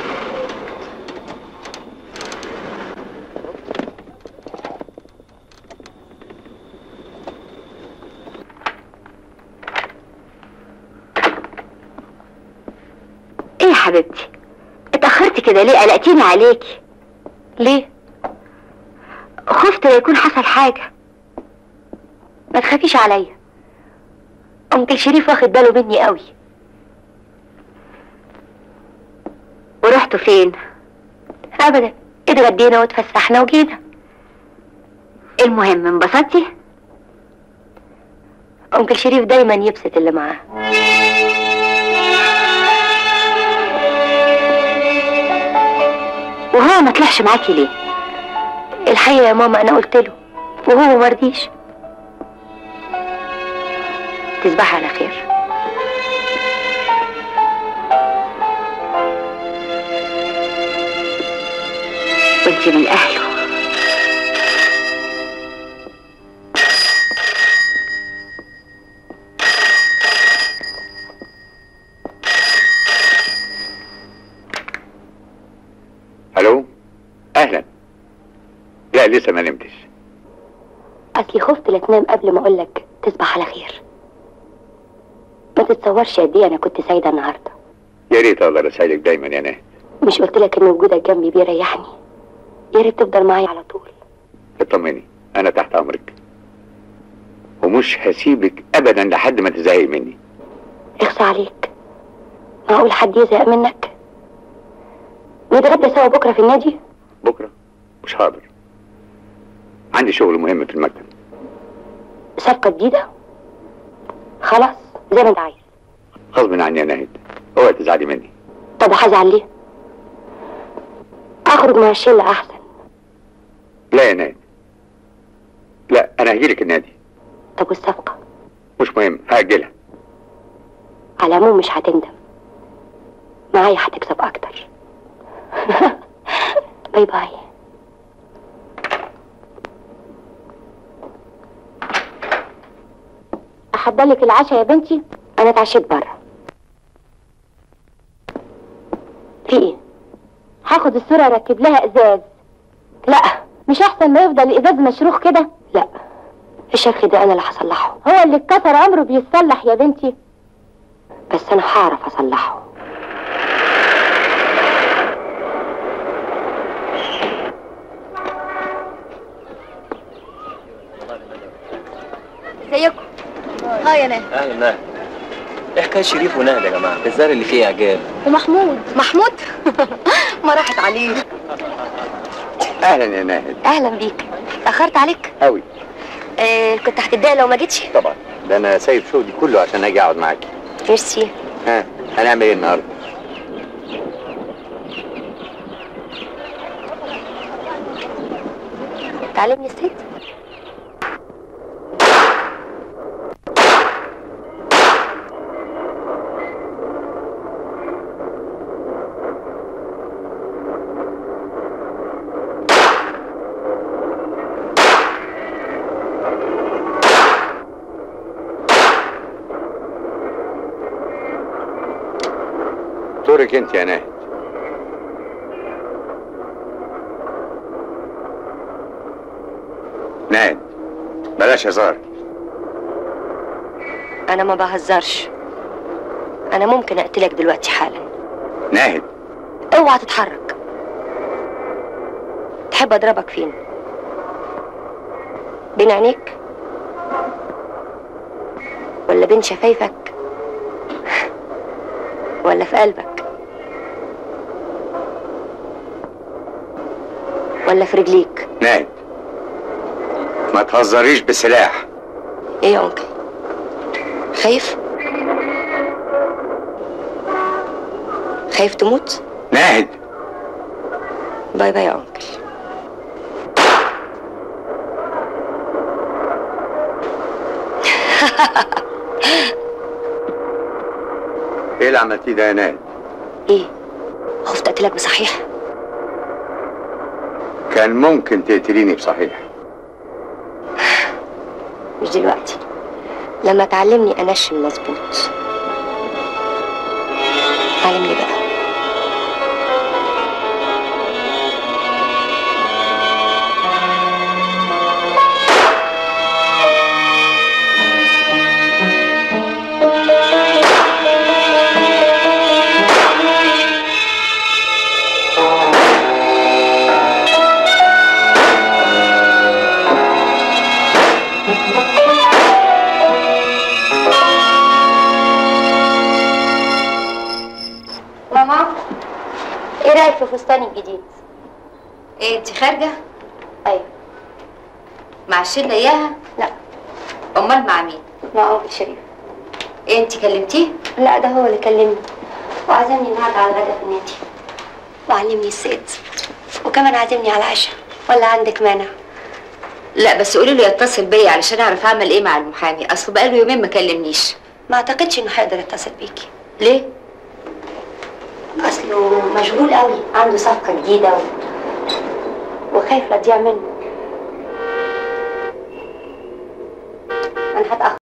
ايه يا حبيبتي اتأخرتي كده ليه قلقتيني عليكي ليه خفت لا يكون حصل حاجة ما تخافيش عليا انكل شريف واخد باله مني قوي ورحتوا فين ابدا اتغدينا واتفسحنا وجينا المهم انبسطتي انكل شريف دايما يبسط اللي معاه وهو ما طلعش معاكي ليه الحقيقه يا ماما انا قلت له وهو مرضيش تصبحي على خير وانت من اهله الو اهلا لا لسه ما نمتش اصلي خفت لا تنام قبل ما اقولك تصبح على خير ما تتصورش قد ايه انا كنت سعيده النهارده يا ريت اقدر اساعدك دايما يا ناهد مش قلت لك ان وجودك جنبي بيريحني يا ريت تفضل معايا على طول اطمني انا تحت امرك ومش هسيبك ابدا لحد ما تزهقي مني اخصى عليك معقول حد يزهق منك نتغدى سوا بكره في النادي بكره مش حاضر عندي شغل مهم في المكتب صفقه جديده خلاص زي ما انت عايز غصب عني يا ناهد اوعي تزعلي مني طب وهزعل ليه اخرج مع الشله احسن لا يا ناهد لا انا هجيلك النادي طب والصفقه مش مهم هاجلها على العموم مش هتندم معايا هتكسب اكتر باي باي احضر لك العشاء يا بنتي انا اتعشيت بره في ايه هاخد الصوره اركب لها ازاز لا مش احسن ما يفضل الازاز مشروخ كده لا الشرخ ده انا اللي هصلحه هو اللي اتكسر عمره بيتصلح يا بنتي بس انا هعرف اصلحه ازيكم ها يا ناس اهلا نهد ايه حكايه شريف ونهد يا جماعه الزار اللي فيه اعجاب ومحمود محمود ما راحت عليه اهلا يا ناهد اهلا بيك اتاخرت عليك قوي آه كنت هتتضايق لو ما جيتش طبعا ده انا سايب شغلي كله عشان اجي اقعد معاكي ميرسي ها هنعمل ايه النهارده تعلمني الصيد دورك انت يا ناهد ناهد بلاش هزار انا ما بهزرش انا ممكن اقتلك دلوقتي حالا ناهد اوعى تتحرك تحب اضربك فين بين عينيك ولا بين شفايفك ولا في قلبك ولا في رجليك ناهد ما تهزريش بالسلاح ايه يا انكل خايف خايف تموت ناهد باي باي يا انكل ايه اللي عملتيه ده يا ناهد ايه خفت اقتلك بصحيح كان ممكن تقتليني بصحيح مش دلوقتي لما تعلمني انشن مظبوط علمني بقى ماما ايه رايك في فستاني الجديد ايه انت خارجه ايوه مع الشله اياها لا امال مع مين مع انكل شريف ايه انت كلمتيه لا ده هو اللي كلمني وعزمني النهارده على الغدا في النادي وعلمني الصيد وكمان عازمني على العشاء ولا عندك مانع لا بس قولي له يتصل بيا علشان اعرف اعمل ايه مع المحامي اصله بقاله يومين ما كلمنيش ما اعتقدش انه هيقدر يتصل بيكي ليه اصله مشغول قوي عنده صفقه جديده و... وخايف لا تضيع منه انا هتاخر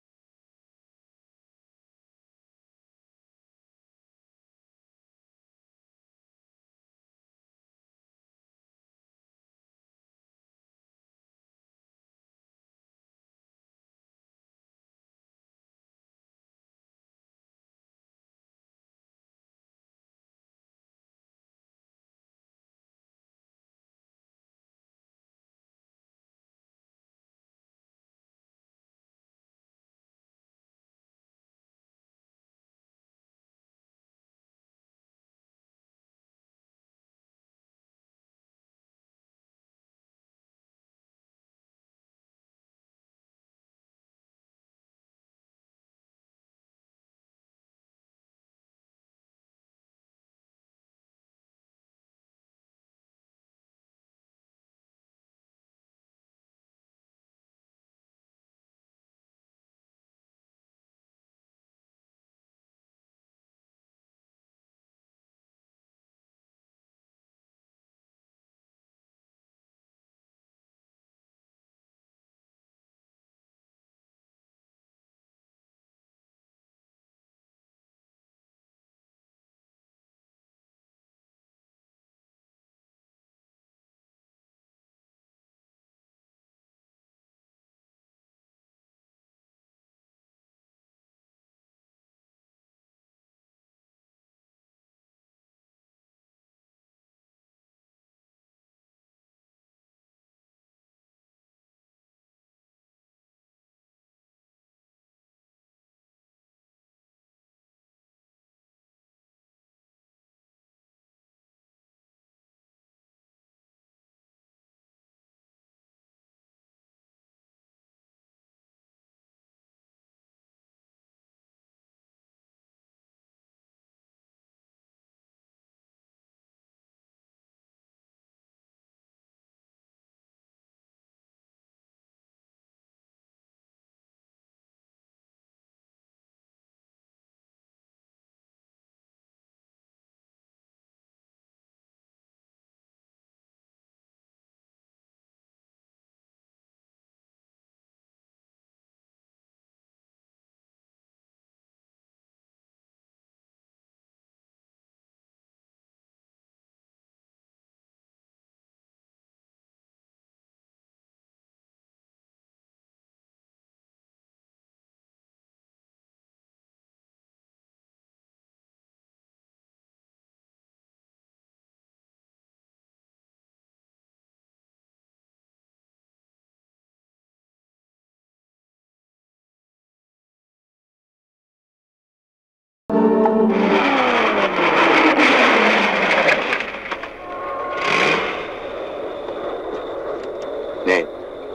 نايم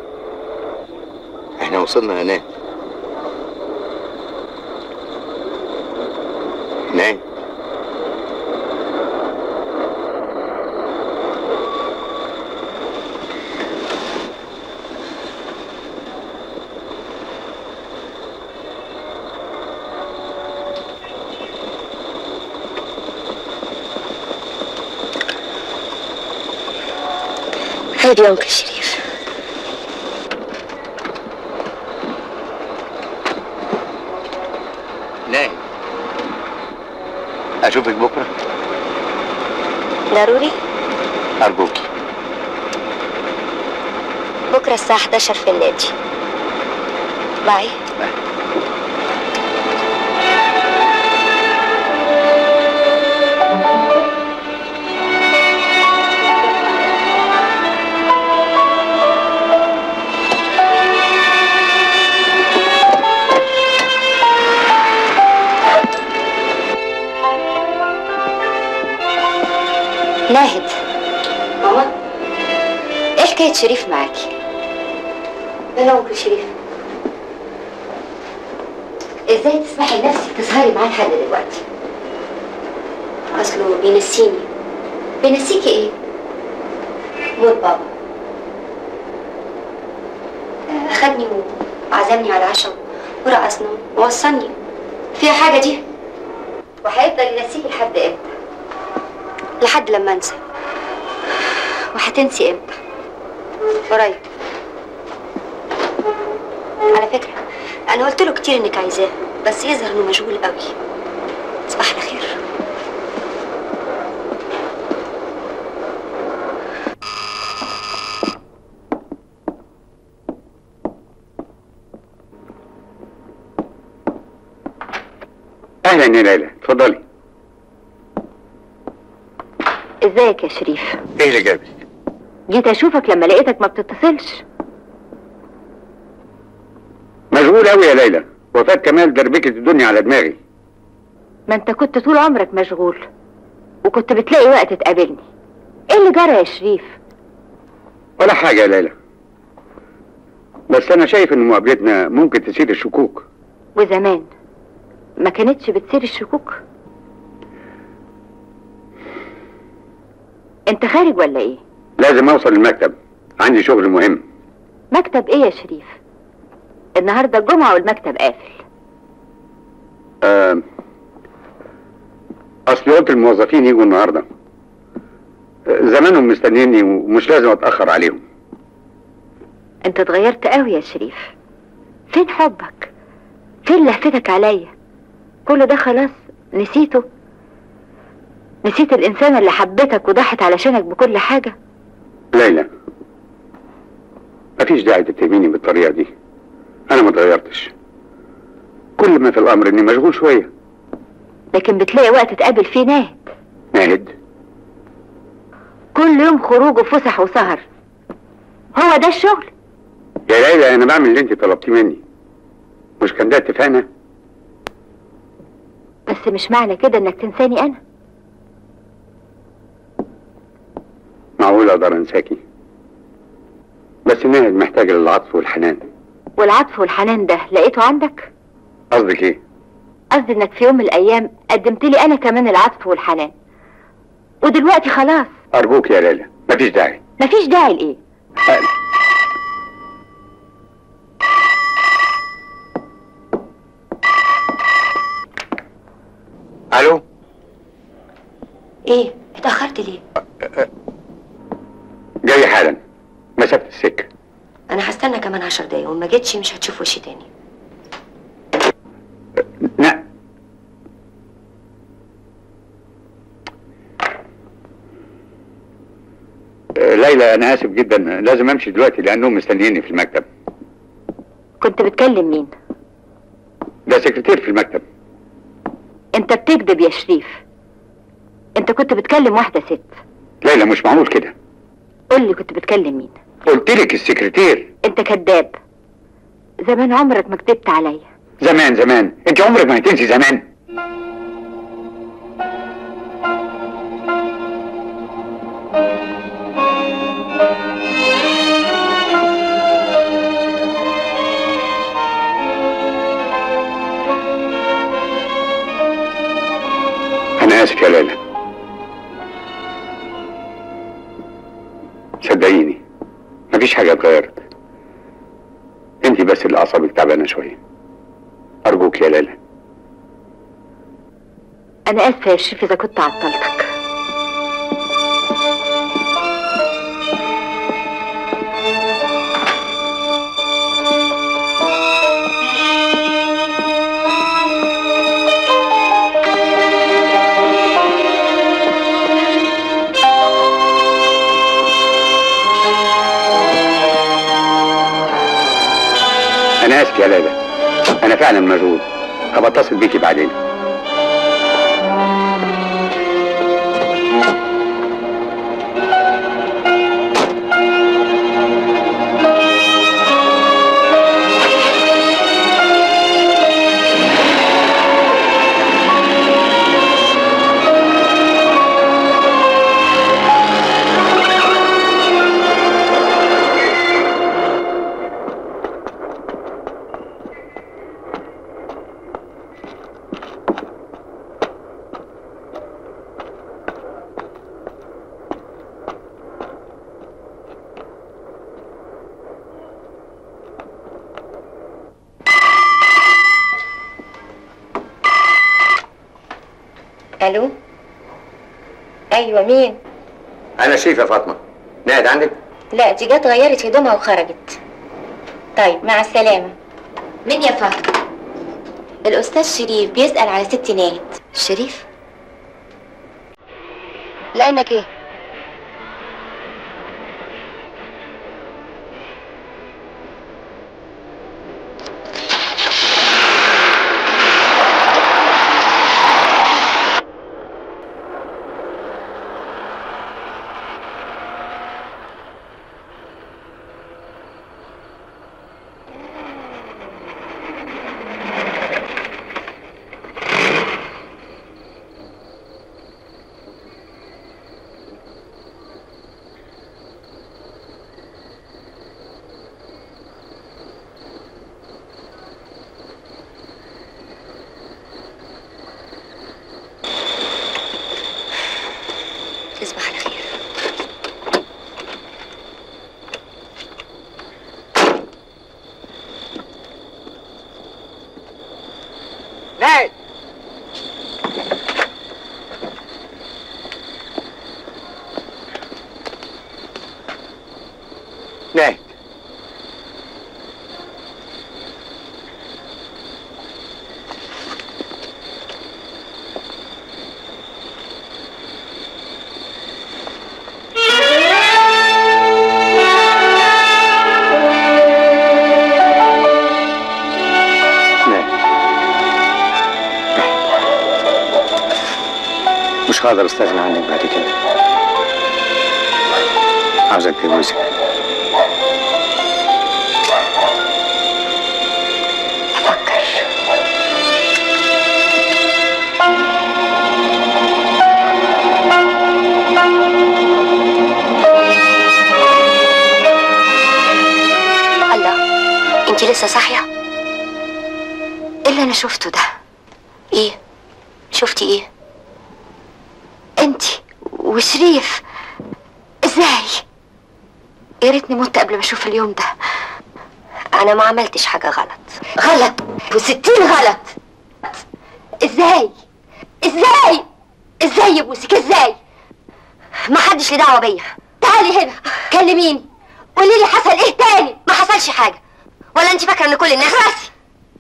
احنا وصلنا هناك نايم هادي يا أنكل شريف نايم اشوفك بكره ضروري ارجوكي بكرة الساعة 11 في النادي باي ناهد ماما ايه حكاية شريف معاكي؟ انا انكل شريف ازاي تسمحي لنفسك تسهري معاه لحد دلوقتي؟ اصله بينسيني بينسيكي ايه؟ موت بابا آه، اخدني وعزمني على العشاء ورقصنا ووصلني فيها حاجة دي وهيفضل ينسيكي لحد امتى؟ لحد لما انسى وهتنسي امتى؟ قريب على فكرة أنا قلت له كتير إنك عايزاه بس يظهر إنه مشغول قوي صباح الخير اهلا يا ليلى اتفضلي ازيك يا شريف ايه اللي جابك جيت اشوفك لما لقيتك ما بتتصلش مشغول قوي يا ليلى وفاة كمال دربكت الدنيا على دماغي ما انت كنت طول عمرك مشغول وكنت بتلاقي وقت تقابلني ايه اللي جرى يا شريف ولا حاجة يا ليلى بس انا شايف ان مقابلتنا ممكن تثير الشكوك وزمان ما كانتش بتصير الشكوك انت خارج ولا ايه لازم اوصل المكتب عندي شغل مهم مكتب ايه يا شريف النهارده الجمعه والمكتب قافل آه اصل قلت الموظفين يجوا النهارده آه، زمانهم مستنيني ومش لازم اتاخر عليهم انت اتغيرت قوي يا شريف فين حبك فين لهفتك عليا كل ده خلاص نسيته نسيت الانسان اللي حبتك وضحت علشانك بكل حاجه ليلى مفيش داعي تتهميني بالطريقه دي انا ما اتغيرتش كل ما في الامر اني مشغول شويه لكن بتلاقي وقت تقابل فيه ناهد ناهد كل يوم خروج وفسح وسهر هو ده الشغل يا ليلى انا بعمل اللي انت طلبتيه مني مش كان ده اتفقنا بس مش معنى كده انك تنساني انا معقول اقدر انساكي بس ناهد محتاجه للعطف والحنان والعطف والحنان ده لقيته عندك قصدك ايه قصدي انك في يوم من الايام قدمت لي انا كمان العطف والحنان ودلوقتي خلاص ارجوك يا ليلى مفيش داعي مفيش داعي لايه الو ايه اتأخرت ليه؟ جاي حالا مسافه السكه انا هستنى كمان عشر دقايق وما جيتش مش هتشوف وشي تاني لا آه، ليلى انا اسف جدا لازم امشي دلوقتي لانهم مستنييني في المكتب كنت بتكلم مين ده سكرتير في المكتب انت بتكذب يا شريف انت كنت بتكلم واحده ست ليلى مش معقول كده قول لي كنت بتكلم مين قلت لك السكرتير انت كذاب زمان عمرك ما كذبت عليا زمان زمان انت عمرك ما هتنسي زمان انا اسف يا ليلى صدقيني مفيش حاجه اتغيرت انت بس اللي اعصابك تعبانه شويه ارجوك يا ليلى انا اسفه يا شريف اذا كنت عطلتك انا اسف يا ليلى انا فعلا مشغول هبقى اتصل بيكي بعدين الو ايوه مين انا شريف يا فاطمه ناهد عندك لا دي جت غيرت هدومها وخرجت طيب مع السلامه مين يا فاطمه الاستاذ شريف بيسال على ست ناهد شريف لانك ايه تصبح على خير ناهد ناهد مش هقدر استغنى عنك بعد كده عاوز اتجوزك الله انت لسه صاحيه ايه اللي انا شفته ده ايه شفتي ايه انت وشريف ازاي يا ريتني مت قبل ما اشوف اليوم ده انا ما عملتش حاجه غلط غلط وستين غلط ازاي ازاي ازاي يا بوسك ازاي ما حدش ليه دعوه بيا تعالي هنا كلميني قولي لي حصل ايه تاني ما حصلش حاجه ولا انت فاكره ان كل الناس راسي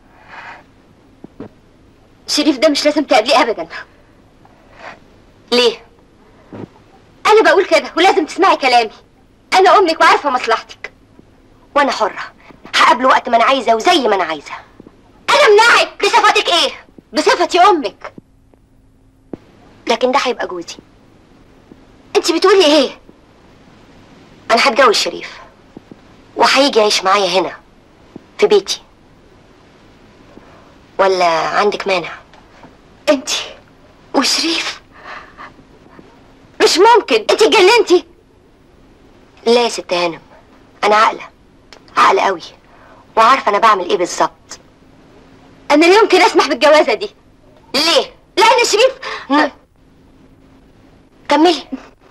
شريف ده مش لازم تقابليه ابدا ليه انا بقول كده ولازم تسمعي كلامي انا امك وعارفه مصلحتك وانا حره هقابله وقت ما انا عايزه وزي ما انا عايزه انا منعك بصفتك ايه بصفتي امك لكن ده هيبقى جوزي انت بتقولي ايه انا هتجوز شريف وهيجي يعيش معايا هنا في بيتي ولا عندك مانع انت وشريف مش ممكن انت اتجننتي لا يا ست هانم انا عاقله عاقله قوي وعارفه انا بعمل ايه بالظبط انا لا يمكن اسمح بالجوازه دي ليه لان شريف كملي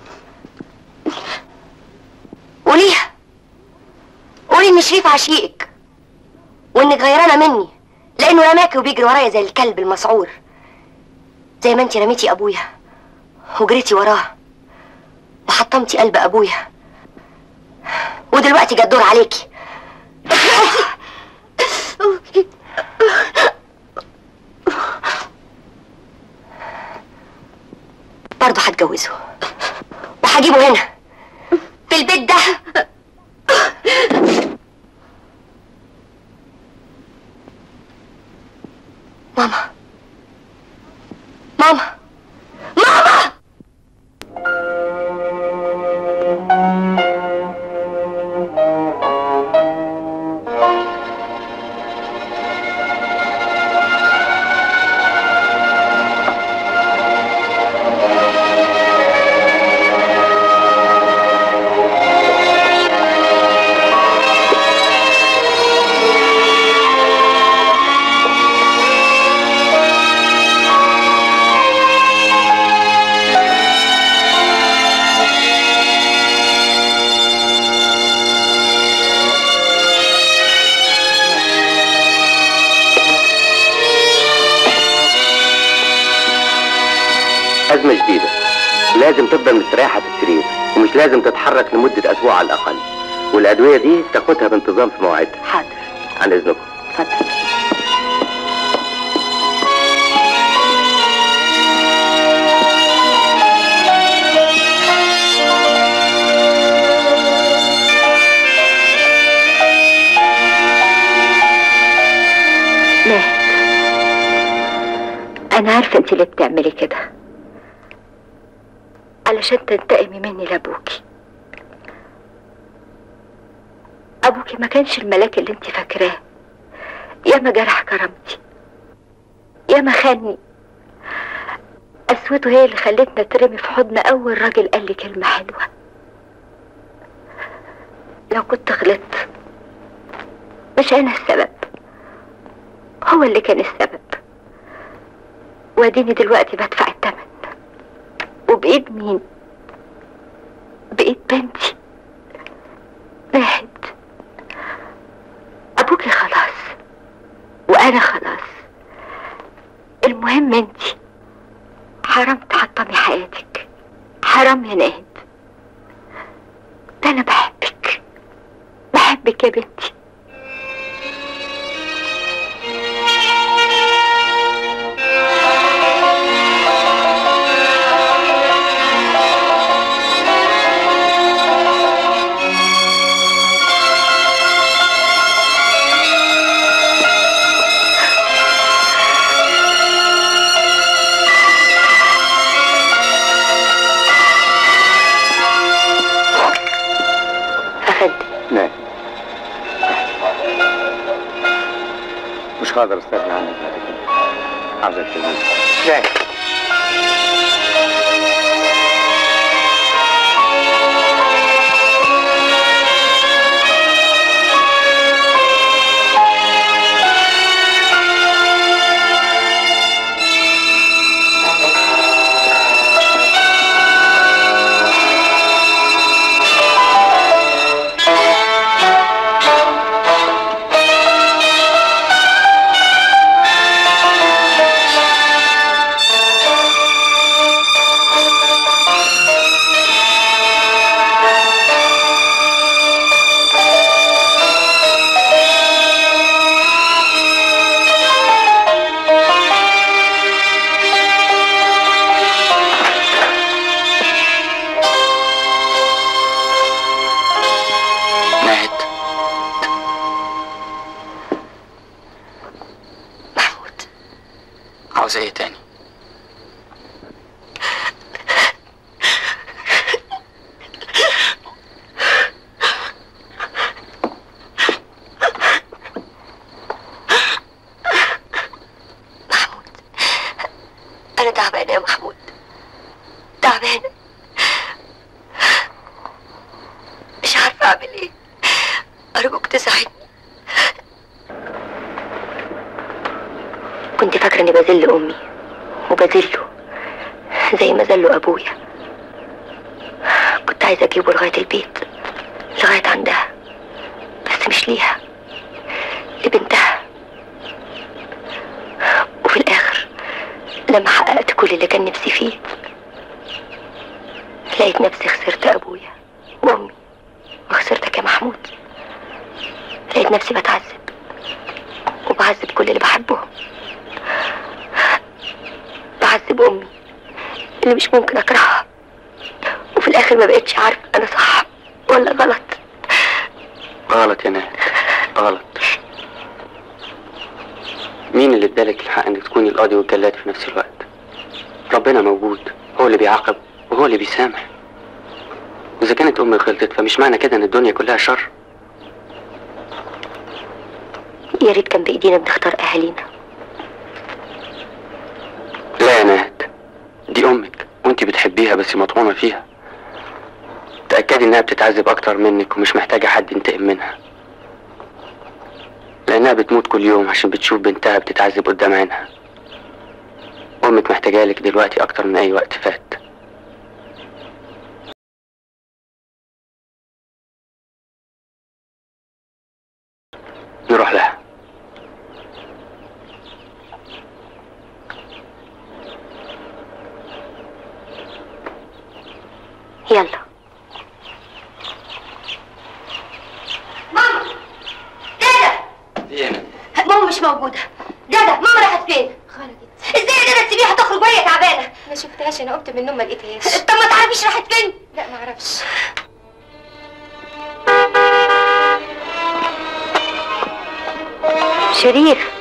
قوليها قولي ان شريف عشيقك وانك غيرانه مني لانه رماكي وبيجري ورايا زي الكلب المسعور زي ما انت رميتي ابويا وجريتي وراه وحطمتي قلب ابويا ودلوقتي جه الدور عليكي برضه هتجوزه وهجيبه هنا في البيت ده ماما ماما ماما أزمة جديدة لازم تفضل مستريحة في السرير ومش لازم تتحرك لمدة أسبوع على الأقل والأدوية دي تاخدها بانتظام في مواعيدها حاضر عن إذنكم اتفضل ماهر أنا عارفة أنت ليه بتعملي كده علشان تنتقمي مني لأبوكي أبوكي ما كانش الملاك اللي أنت فاكراه ياما جرح كرامتي ياما خاني قسوته هي اللي خلتنا نترمي في حضن أول راجل قال لي كلمة حلوة لو كنت غلطت مش أنا السبب هو اللي كان السبب واديني دلوقتي بدفع الثمن وبإيد مين؟ بإيد بنتي ناهد أبوكي خلاص وأنا خلاص المهم انتي حرام تحطمي حياتك حرام يا ناهد ده أنا بحبك بحبك يا بنتي أخدي نعم مش هقدر استغنى عنك بعد كده عاوزك تجوز نعم ناهد عاوز ايه تاني أنا تعبانة يا محمود تعبانة مش عارفة أعمل إيه أرجوك تساعدني كنت فاكرة إني بذل أمي وبذله زي ما ذله أبويا عايزة اجيبه لغاية البيت لغاية عندها بس مش ليها لبنتها وفي الآخر لما حققت كل اللي كان نفسي فيه لقيت نفسي خسرت أبويا وأمي وخسرتك يا محمود لقيت نفسي بتعذب وبعذب كل اللي بحبهم بعذب أمي اللي مش ممكن أكرهها وفي الآخر ما بقتش عارفة أنا صح ولا غلط غلط يا نهد غلط مين اللي ادالك الحق انك تكوني القاضي والجلاد في نفس الوقت ربنا موجود هو اللي بيعاقب وهو اللي بيسامح واذا كانت امي غلطت فمش معنى كده ان الدنيا كلها شر يا ريت كان بإيدينا بنختار أهالينا لا يا نهد دي امك وانت بتحبيها بس مطعونة فيها تأكدي انها بتتعذب اكتر منك ومش محتاجة حد ينتقم منها لانها بتموت كل يوم عشان بتشوف بنتها بتتعذب قدام عينها امك محتاجة لك دلوقتي اكتر من اي وقت فات نروح لها يلا ماما دادا ماما مش موجودة دادا ماما راحت فين؟ خرجت ازاي يا دادا تسيبيها تخرج وهي تعبانة؟ ما شفتهاش انا قمت من النوم ما لقيتهاش طب ما تعرفيش راحت فين؟ لا ما اعرفش شريف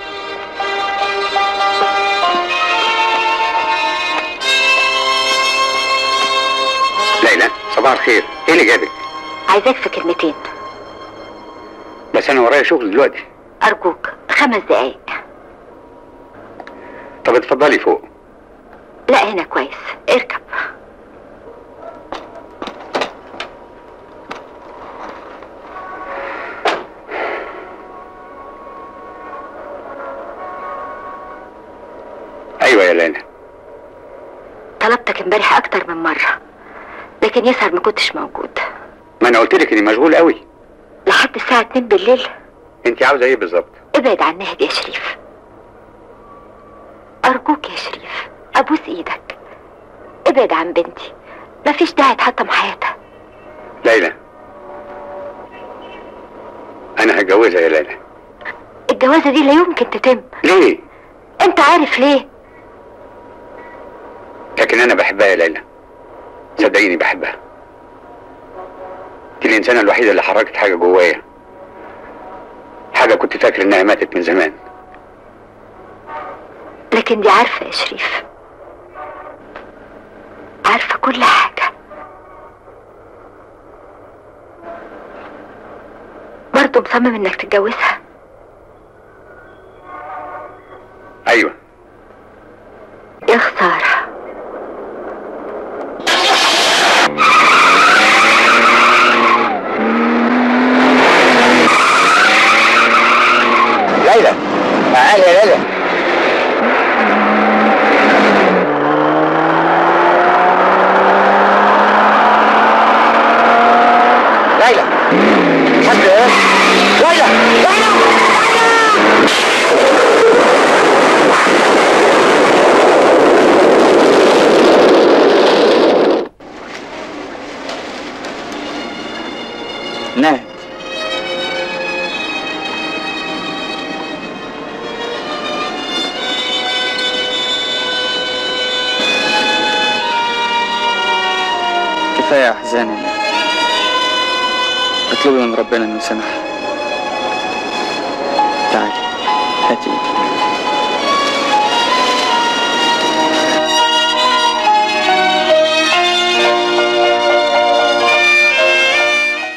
ليلى صباح الخير ايه اللي جابك عايزاك في كلمتين بس انا ورايا شغل دلوقتي أرجوك خمس دقايق طب اتفضلي فوق لا هنا كويس اركب ايوه يا ليلى طلبتك امبارح أكتر من مرة لكن يسهر ما كنتش موجود ما انا قلت لك اني مشغول قوي لحد الساعة 2 بالليل انت عاوزه ايه بالظبط ابعد عن نهد يا شريف أرجوك يا شريف أبوس إيدك ابعد عن بنتي مفيش داعي تحطم حياتها ليلى انا هتجوزها يا ليلى الجوازة دي لا يمكن تتم ليه انت عارف ليه لكن انا بحبها يا ليلى صدقيني بحبها دي الانسانه الوحيده اللي حركت حاجه جوايا حاجه كنت فاكر انها ماتت من زمان لكن دي عارفة يا شريف عارفة كل حاجة برضه مصمم انك تتجوزها ايوه يا خسارة ليلى تعالي يا ليلى ليلى حد ايه ليلى ليلى نهد كفاية أحزان يا نهد اطلبي من ربنا إنه يسامحك تعالي هاتي ايدي